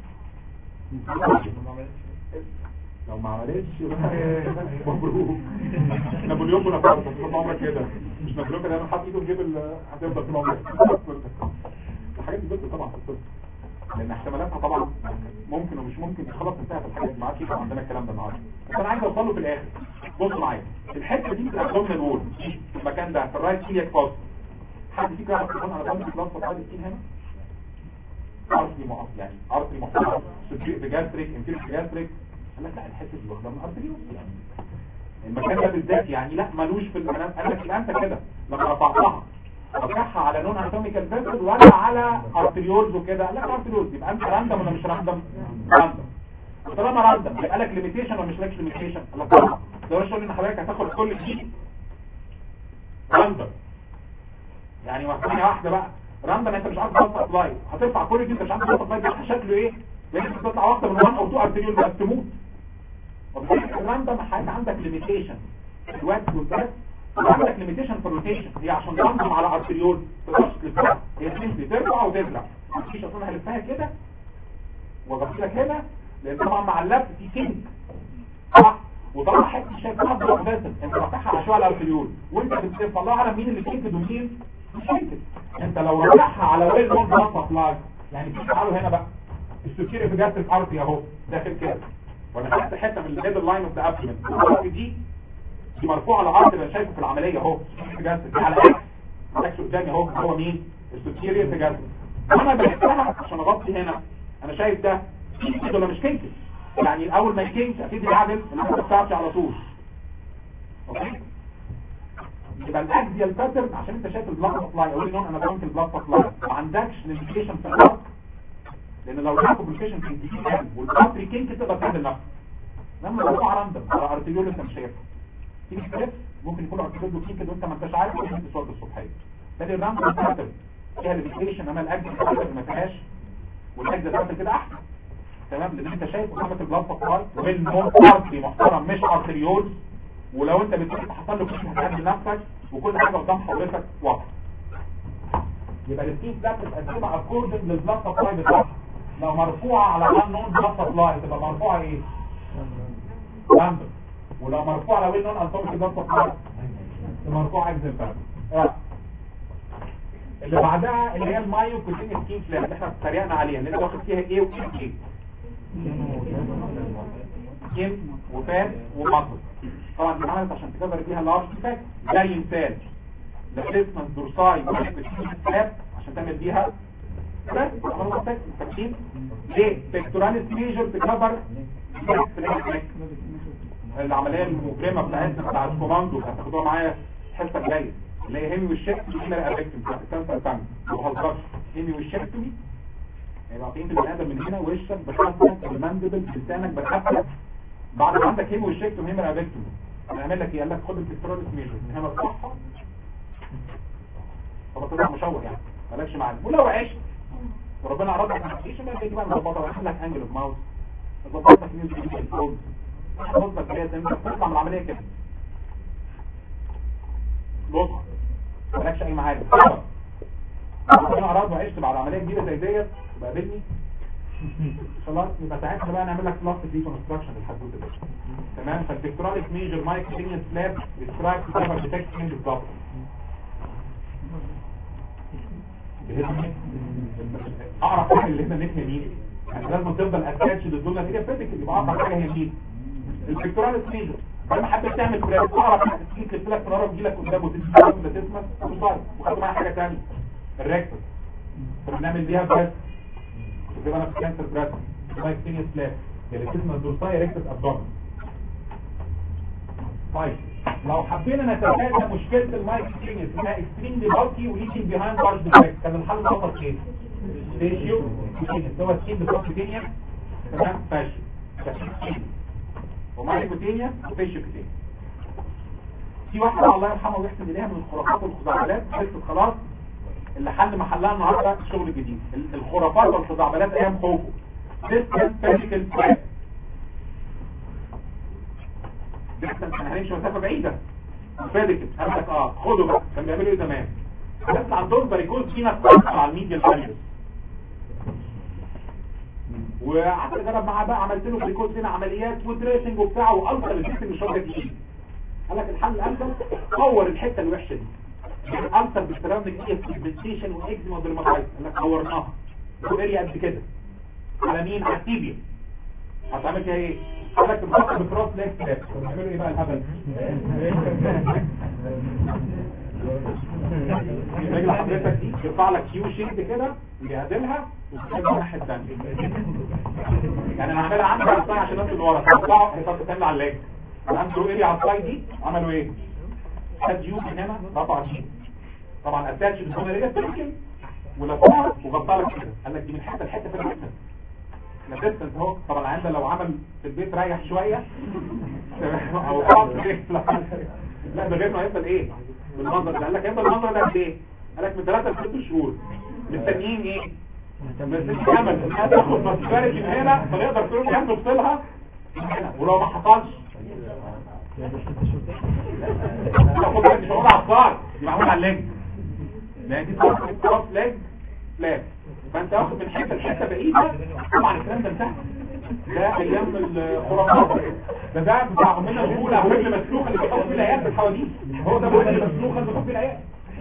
لو ما عملتش يبقى مبروك نابليون بونابرت طول عمرك كده مش نابليون كده حاطط ايده في جيب ال- هتفضل طول عمرك الحاجات دي بس طبعا في الطب لان احتمالاتها طبعا ممكن ومش ممكن خلاص انتهت الحاجات دي ما عادش يبقى عندنا الكلام ده النهارده بس انا عايز اوصل له في الاخر بص معايا الحته دي في الابدومين وول في المكان ده في الرايت كيلياك فاست حد فيك يعرف يكون على ضمن بلس فايل سكين هنا ارتري مؤقت يعني ارتري محترم سبجيك بجاستريك انفيريك بجاستريك قال لك لا الحته دي واخده من ارتريوس يعني المكان ده بالذات يعني لا ملوش في الانام قال لك يبقى انت كده لما رفعتها رفعها على نون اناتوميكال فيسل ولا على ارتريولز وكده قال لك ارتريولز يبقى انت راندم ولا مش راندم راندم وطالما راندم يبقى لك ليميتيشن ولا مش لك ليميتيشن قال لك طبعا ده مش ان حضرتك هتاخد كل دي راندم يعني ثانيه واحده بقى راندم انت مش عارف تحط ابلاي هترفع كل دي انت مش عارف تحط ابلاي ده شكله ايه لازم تطلع واحده من 1 او 2 ارتريول بس تموت وبالتالي الراندم حاجه عندك ليميتيشن الوقت والبس عندك ليميتيشن في الروتيشن هي عشان تنظم على ارتريول تقدرش تلفها هي تمشي ترفع وتزرع مفيش اصلا هلفها كده وبحكي لك هنا لان طبعا مع اللف في كينج صح وطبعا حته شايف افضل باسل انت رافعها على شويه على الارتريول وانت بتلف الله اعلم مين اللي كينج ومين مش كينج انت لو رافعها على ويل نون بلس فلاج يعني في تعالوا هنا بقى السكير في جاست الارتي اهو داخل كده وانا خدت حته من الليفل لاين اوف ذا ابدومن دي دي مرفوعه على الارض اللي شايفه في العمليه اهو جاست على اكس اكس قدامي اهو هو مين السوبيريور في جاست انا بحسها عشان اغطي هنا انا شايف ده كده ولا مش كينكس يعني اول ما يكينكس اكيد يعدل الحته بتاعتي على طول اوكي يبقى الاكزيال باترن عشان انت شايف البلاد سبلاي او نون انا بنك البلاد سبلاي ما عندكش ليميتيشن في الارض لان لو لقيت كومبليكيشن في الدي ام والباتري كينك تقدر تعمل نفسك لما لو راندم على ارتيول انت مش شايفها تيجي تلف ممكن يكون ارتيول كينك وانت ما انتش عارف ممكن تسود الصبحيه تاني الراندم باترن فيها ليميتيشن اما الاكزيال باترن ما فيهاش والاكزيال باترن كده احسن تمام لان انت شايف قدامك البلاد سبلاي والمون ارتري محترم مش ارتريول ولو انت بتشوف حصل له كيس هتعمل نفسك وكل حاجه قدام حضرتك واضحه يبقى الكيس ده بتتقسم اكوردنج للبلاد سبلاي بتاعها لو مرفوعه على وان نون بلاد سبلاي تبقى مرفوعه ايه راندوم ولو مرفوعه على وين نون انتوميك بلاد سبلاي تبقى مرفوعه اكزل فعلا اللي بعدها اللي هي المايو كوتينيوس كين فلاب اللي احنا اتريقنا عليها اللي انت واخد فيها ايه وايه وايه كيم وفات ومصر طبعا دي عملت عشان تكبر بيها اللارج فات زي مثال لاسمنت دورساي فلاب عشان تعمل بيها بس عملوا فات التكتيم ليه بيكتوراليس ميجر تكبر العمليه المجرمه بتاعتنا بتاع الكوماندو هتاخدوها معايا الحصه الجايه اللي هي هيمي والشكتومي هنا الافكتومي بتاعت الكانسر تانك ما بهزرش هيمي والشكتومي يعني عاطين البني ادم من هنا وشك بخفك المندبل بلسانك بخفك بعد ما عندك هيمو والشكتوم هيمو الافكتومي هنعمل لك ايه قال لك خد البكتوراليس ميجر من هنا الصحه طب تطلع مشوه يعني مالكش معانا ولو عشت وربنا عرض لك ما تعيش ما تيجي بقى نظبطها ويعمل لك انجل اوف ماوس نظبط لك نيوز دي الفولد نظبط لك كده انت تطلع من العمليه كده بص مالكش اي معارف ربنا عرض وعشت بعد عمليه كبيره زي ديت وقابلني خلاص يبقى ساعتها بقى نعمل لك بلاستيك ريكونستراكشن للحدوته دي تمام فالبكتوراليك ميجر مايك كونتينيوس سلاب ديسكرايب كفر ديتكشن بالظبط اعرف حاجه اللي احنا نفهم مين يعني لازم تفضل اتاتش للجمله كده فيزيكال يبقى اعرف حاجه هي مين البكتوراليك ميجر لما حبيت تعمل بريد اعرف حاجه تيجي تلف لك من ورا وتجي لك قدام وتدي لك ولا تسمع وتصير وخد معايا حاجه ثانيه الريكتور فبنعمل بيها بس كده انا في كانسر بريست مايك سينيس فلاب اللي اسمها الدورساي ريكتس ابدومن طيب لو حبينا نتفادى مشكله المايك سينيس انها اكستريم ديبالكي وليكن بيهايند لارج ديفكت كان الحل فقط ايه ريشيو سينيس هو سكين بروتينيا تمام فاشل ومايكوتينيا وفيشيو كتير في واحده الله يرحمه ويحسن اليها من الخرافات والخزعبلات خلصت خلاص اللي حل محلها النهارده الشغل الجديد ال- الخرافات والخزعبلات ايام خوفه distant physical threat distant احنا هنمشي مسافه بعيده فادك قال لك اه خدوا بقى كان بيعملوا ايه زمان بس عندهم باريكوز فينا بتاثر على الميديا الفاليوز وقعدت اجرب معاه بقى عملت له بريكوز هنا عمليات ودريسنج وبتاع والتر الجسم مش راضي يجي قال لك الحل الامثل طور الحته الوحشه دي الالتر بالسراوندنج ايه بيجمنتيشن واكزيما ودرماتايتس قال لك طورناها اريا قد كده على مين على التيبيا هتعمل فيها ايه قال لك بتحط بكروس ليك ستيب بيعملوا ايه بقى الهبل رجل حضرتك دي يرفع لك كيو شيب كده يهدلها وتسيبها الناحيه الثانيه يعني انا هعملها عندي على السايد عشان الناس اللي ورا تقطعوا هي تتعمل على اللاج عملوا ايه على السايد دي عملوا ايه خد يو من هنا رفع دي طبعا اتاتش بالكاميرا دي بتركن ولفها وغطى لك كده قال لك دي من حته لحته في الجسم الديستنس اهو طبعا العيان ده لو عمل في البيت ريح شويه او قعد في البيت لا ده غير ما يفضل ايه بالمنظر ده قال لك يفضل المنظر ده قد ايه قال لك من 3 ل 6 شهور مستنيين ايه مستنيين امل انها تاخد مسكارج من هنا فنقدر في يوم من الأيام نفصلها من هنا ولو ما حصلش لا خد بالك مش معمول على الصار دي معمول على الليج لان دي صار كروس ليج فلات فانت واخد من حته لحته بعيده طبعا الكلام ده انتهى ده ايام الخرافات ده ده بتاع عمنا الاولى او رجل مسلوخه اللي بيحط فيه العيال في الحواديت هو ده الرجل المسلوخه اللي بيحط فيه العيال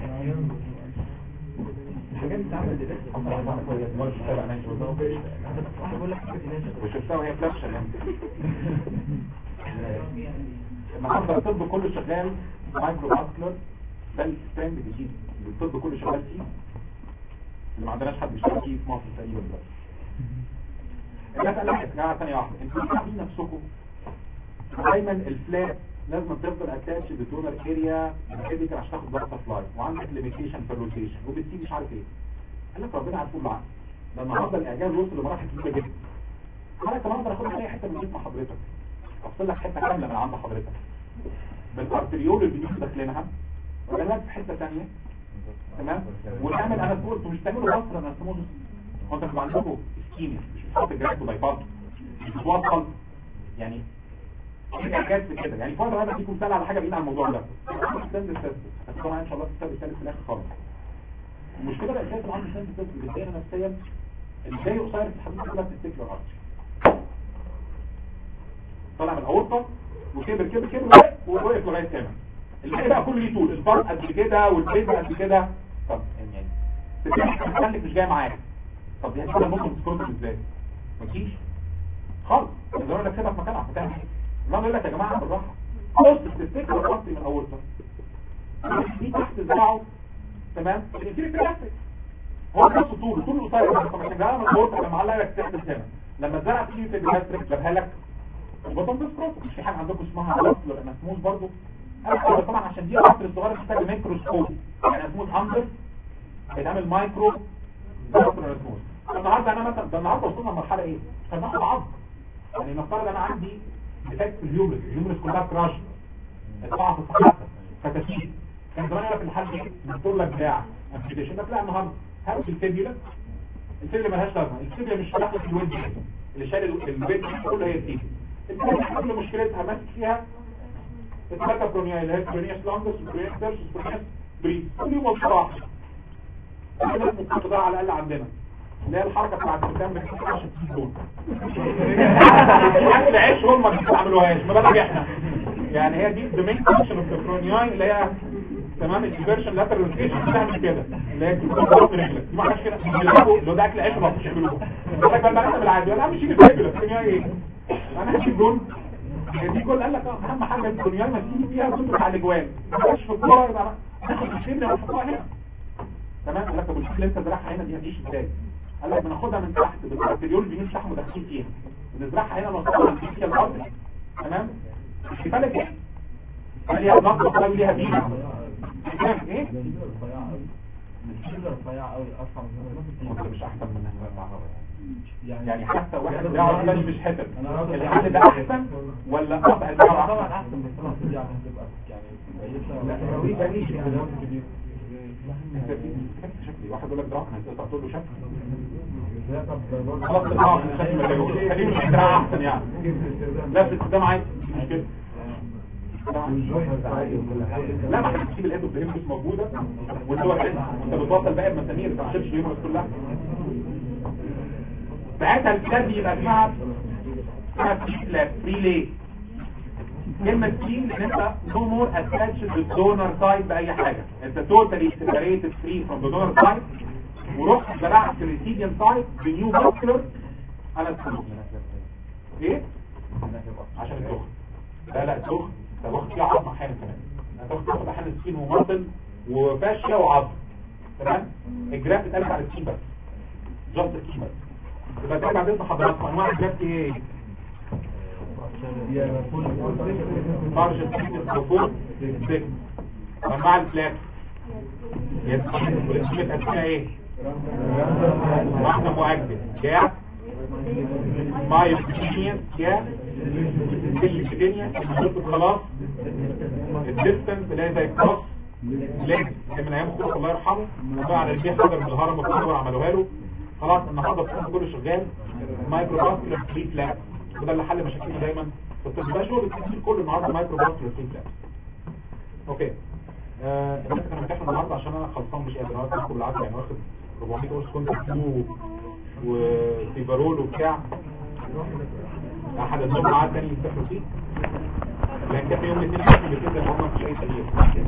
الحاجات بتتعمل دلوقتي وشفتها وهي فلاشة النهارده الطب كله شغال مايكرو فاسكولار ده الستاند الجديد اللي الطب كله شغال فيه اللي ما عندناش حد بيشتغل فيه في مصر تقريبا دلوقتي الناس قال لك يا جماعه ثانيه واحده انتوا عارفين نفسكم دايما الفلات لازم تفضل اتاتش بالدونر اريا كده عشان تاخد بارتا فلاي وعندك ليميتيشن في الروتيشن وبتسيب مش عارف ايه قال لك ربنا عارفه العقل ده النهارده الاعجاز وصل لمراحل كبيره جدا انا كمان اقدر اخد اي حته من جسم حضرتك افصل لك حته كامله من عند حضرتك بالارتريول اللي بنيجي داخلينها ولا لك في حته ثانيه تمام ونعمل انستموز مش تعملوا مصر انستموز هو انت بيبقى عندكم اسكيميا مش بتحط الجراح باي باس مش بتوصل يعني في حاجات في كده يعني فتره انا اديكم مثال على حاجه بعيده عن الموضوع ده ستاند ستاند هتسمع ان شاء الله في الكتاب الثالث في الاخر خالص المشكله الاساسيه اللي عند ستاند ستاند بتضايقنا نفسيا ازاي قصير في الحدود كلها بتستكلر ارتش طلع من الاورطه وكبر كبر كبر ووقف لغايه كام الباقي بقى كله ليه طول الفرق قد كده والبيت قد كده طب يعني تتكلم مش جاي معاك طب يعني كده ممكن تسكت ازاي مفيش خالص الزرار انك تبقى في مكانها هتعمل ايه ما يقول لك يا جماعه بالراحه بص تفتكر الخط من اولها دي تحت ذراعه تمام الانتيري بلاستيك هو نفسه طول طول قصير بس عشان جاي من الغرفه لما علق لك تحت السنه لما الزرع تيجي في البلاستيك جابها لك وبطن بسكروت مش في حاجه عندكم اسمها بلاستيك مسموس برضو انا طبعا عشان دي القطر الصغير محتاج ميكروسكوب يعني مسموس اندر هيتعمل مايكرو بلاستيك مسموس النهارده انا مثلا ده النهارده وصلنا لمرحله ايه؟ فناخد عظم يعني نفترض انا عندي ديفكت في اليومرس اليومرس كلها كراش اتقع في الصحافه فتشيل كان زمان يقول لك الحل ايه دكتور لك بتاع امبيتيشن لك لا النهارده هات الفيبيولا الفيبيولا مالهاش لازمه الفيبيولا مش داخله في الويب اللي شايل البيت كله هي الفيبيولا الفيبيولا كل مشكلتها ماسك فيها الثلاثه برونيا اللي هي برونياس لونجس برونياس تيرسس برونياس بريد كل يوم بصراحه كل الناس متقدره على الاقل عندنا اللي هي الحركه بتاعت الدم عشان تكون اكل عيش هم ما بيعملوهاش ما بالك احنا يعني هي دي the main function of the cranial اللي هي تمام الديفيرشن لاترال روتيشن بتعمل كده اللي هي بتضرب رجلك ما حدش كده بيلعبوا لو ده اكل عيش ما بيعرفوش يعملوه يقول لك بقى انت بالعادي انا مش يجيب رجلك الكرونيال ايه انا هشيل جول هي دي جول قال لك اهم حاجه الكرونيال ما تيجي فيها وتدخل على الاجوان مش في الكوره يبقى ناخد الشبل ونحطها هنا تمام قال لك طب الشبل اللي انت زرعها هنا دي هتعيش ازاي قال لك بناخدها من تحت بالارتريول بنين تحت مدخلين فيها بنزرعها هنا نوصلها للفيشيا الارض تمام مش بالك ايه قال لي نقطه قال ليها دي فاهم ايه رفيعة قوي ارفع من انت مش احسن من يعني يعني حتى واحد بيعرف تاني مش حتت أنا راجل- الحل ده احسن ولا ابعد طبعا بيعرف احسن بس طبعا دي عشان تبقى يعني انت في شكلي واحد يقول لك دراعك هتقطع تقول له شكل خلاص دراعك شكل ما تجوش خليني في دراع احسن يعني لا في القدام عادي مش مشكله لا ما احنا بنجيب الاندوبليمبس موجوده والدول انت بتوصل باقي المسامير ما تحسبش اليومرس كلها ساعتها الكلاب دي يبقى اسمها اسمها فري فري ليه كلمة سين ان انت no more attached to donor side بأي حاجة انت totally separated free from the donor side ورحت زرعت في recipient side بنيو muscular انا ايه؟ عشان الدخن لا لا الدخن انت واخد فيها عظم احيانا كمان انت واخد تاخد احيانا سكين ومصل وفاشية وعظم تمام؟ الجراف اتقلت على السكين بس جاست السكين بس يبقى ترجع عندنا حضراتكم انواع الجراف ايه؟ خارج السكين الفوق سكين انواع الفلاك يبقى اسمها ايه؟ واحدة مؤكد جاء مايو بكينيا جاء البكينيا الشرط خلاص الديستنس اللي هي زي كروس ليج من ايام خلق الله يرحمه وضع على البيع حجر من الهرم والكبر عملوها له خلاص النهارده الطب كله شغال مايكرو فاسكولار فري فلاب وده اللي حل مشاكلنا دايما في الطب ده شغل التكنيك كله النهارده مايكرو فاسكولار فري فلاب اوكي آه بس انا متاح النهارده عشان انا خلصان مش قادر انا باخد بالعافيه يعني واخد 400 قرص كنت فلو وفيبرول وبتاع احد النوم معاه تاني يستخدم فيه لان كان يوم الاثنين اللي كده هم مش اي تغيير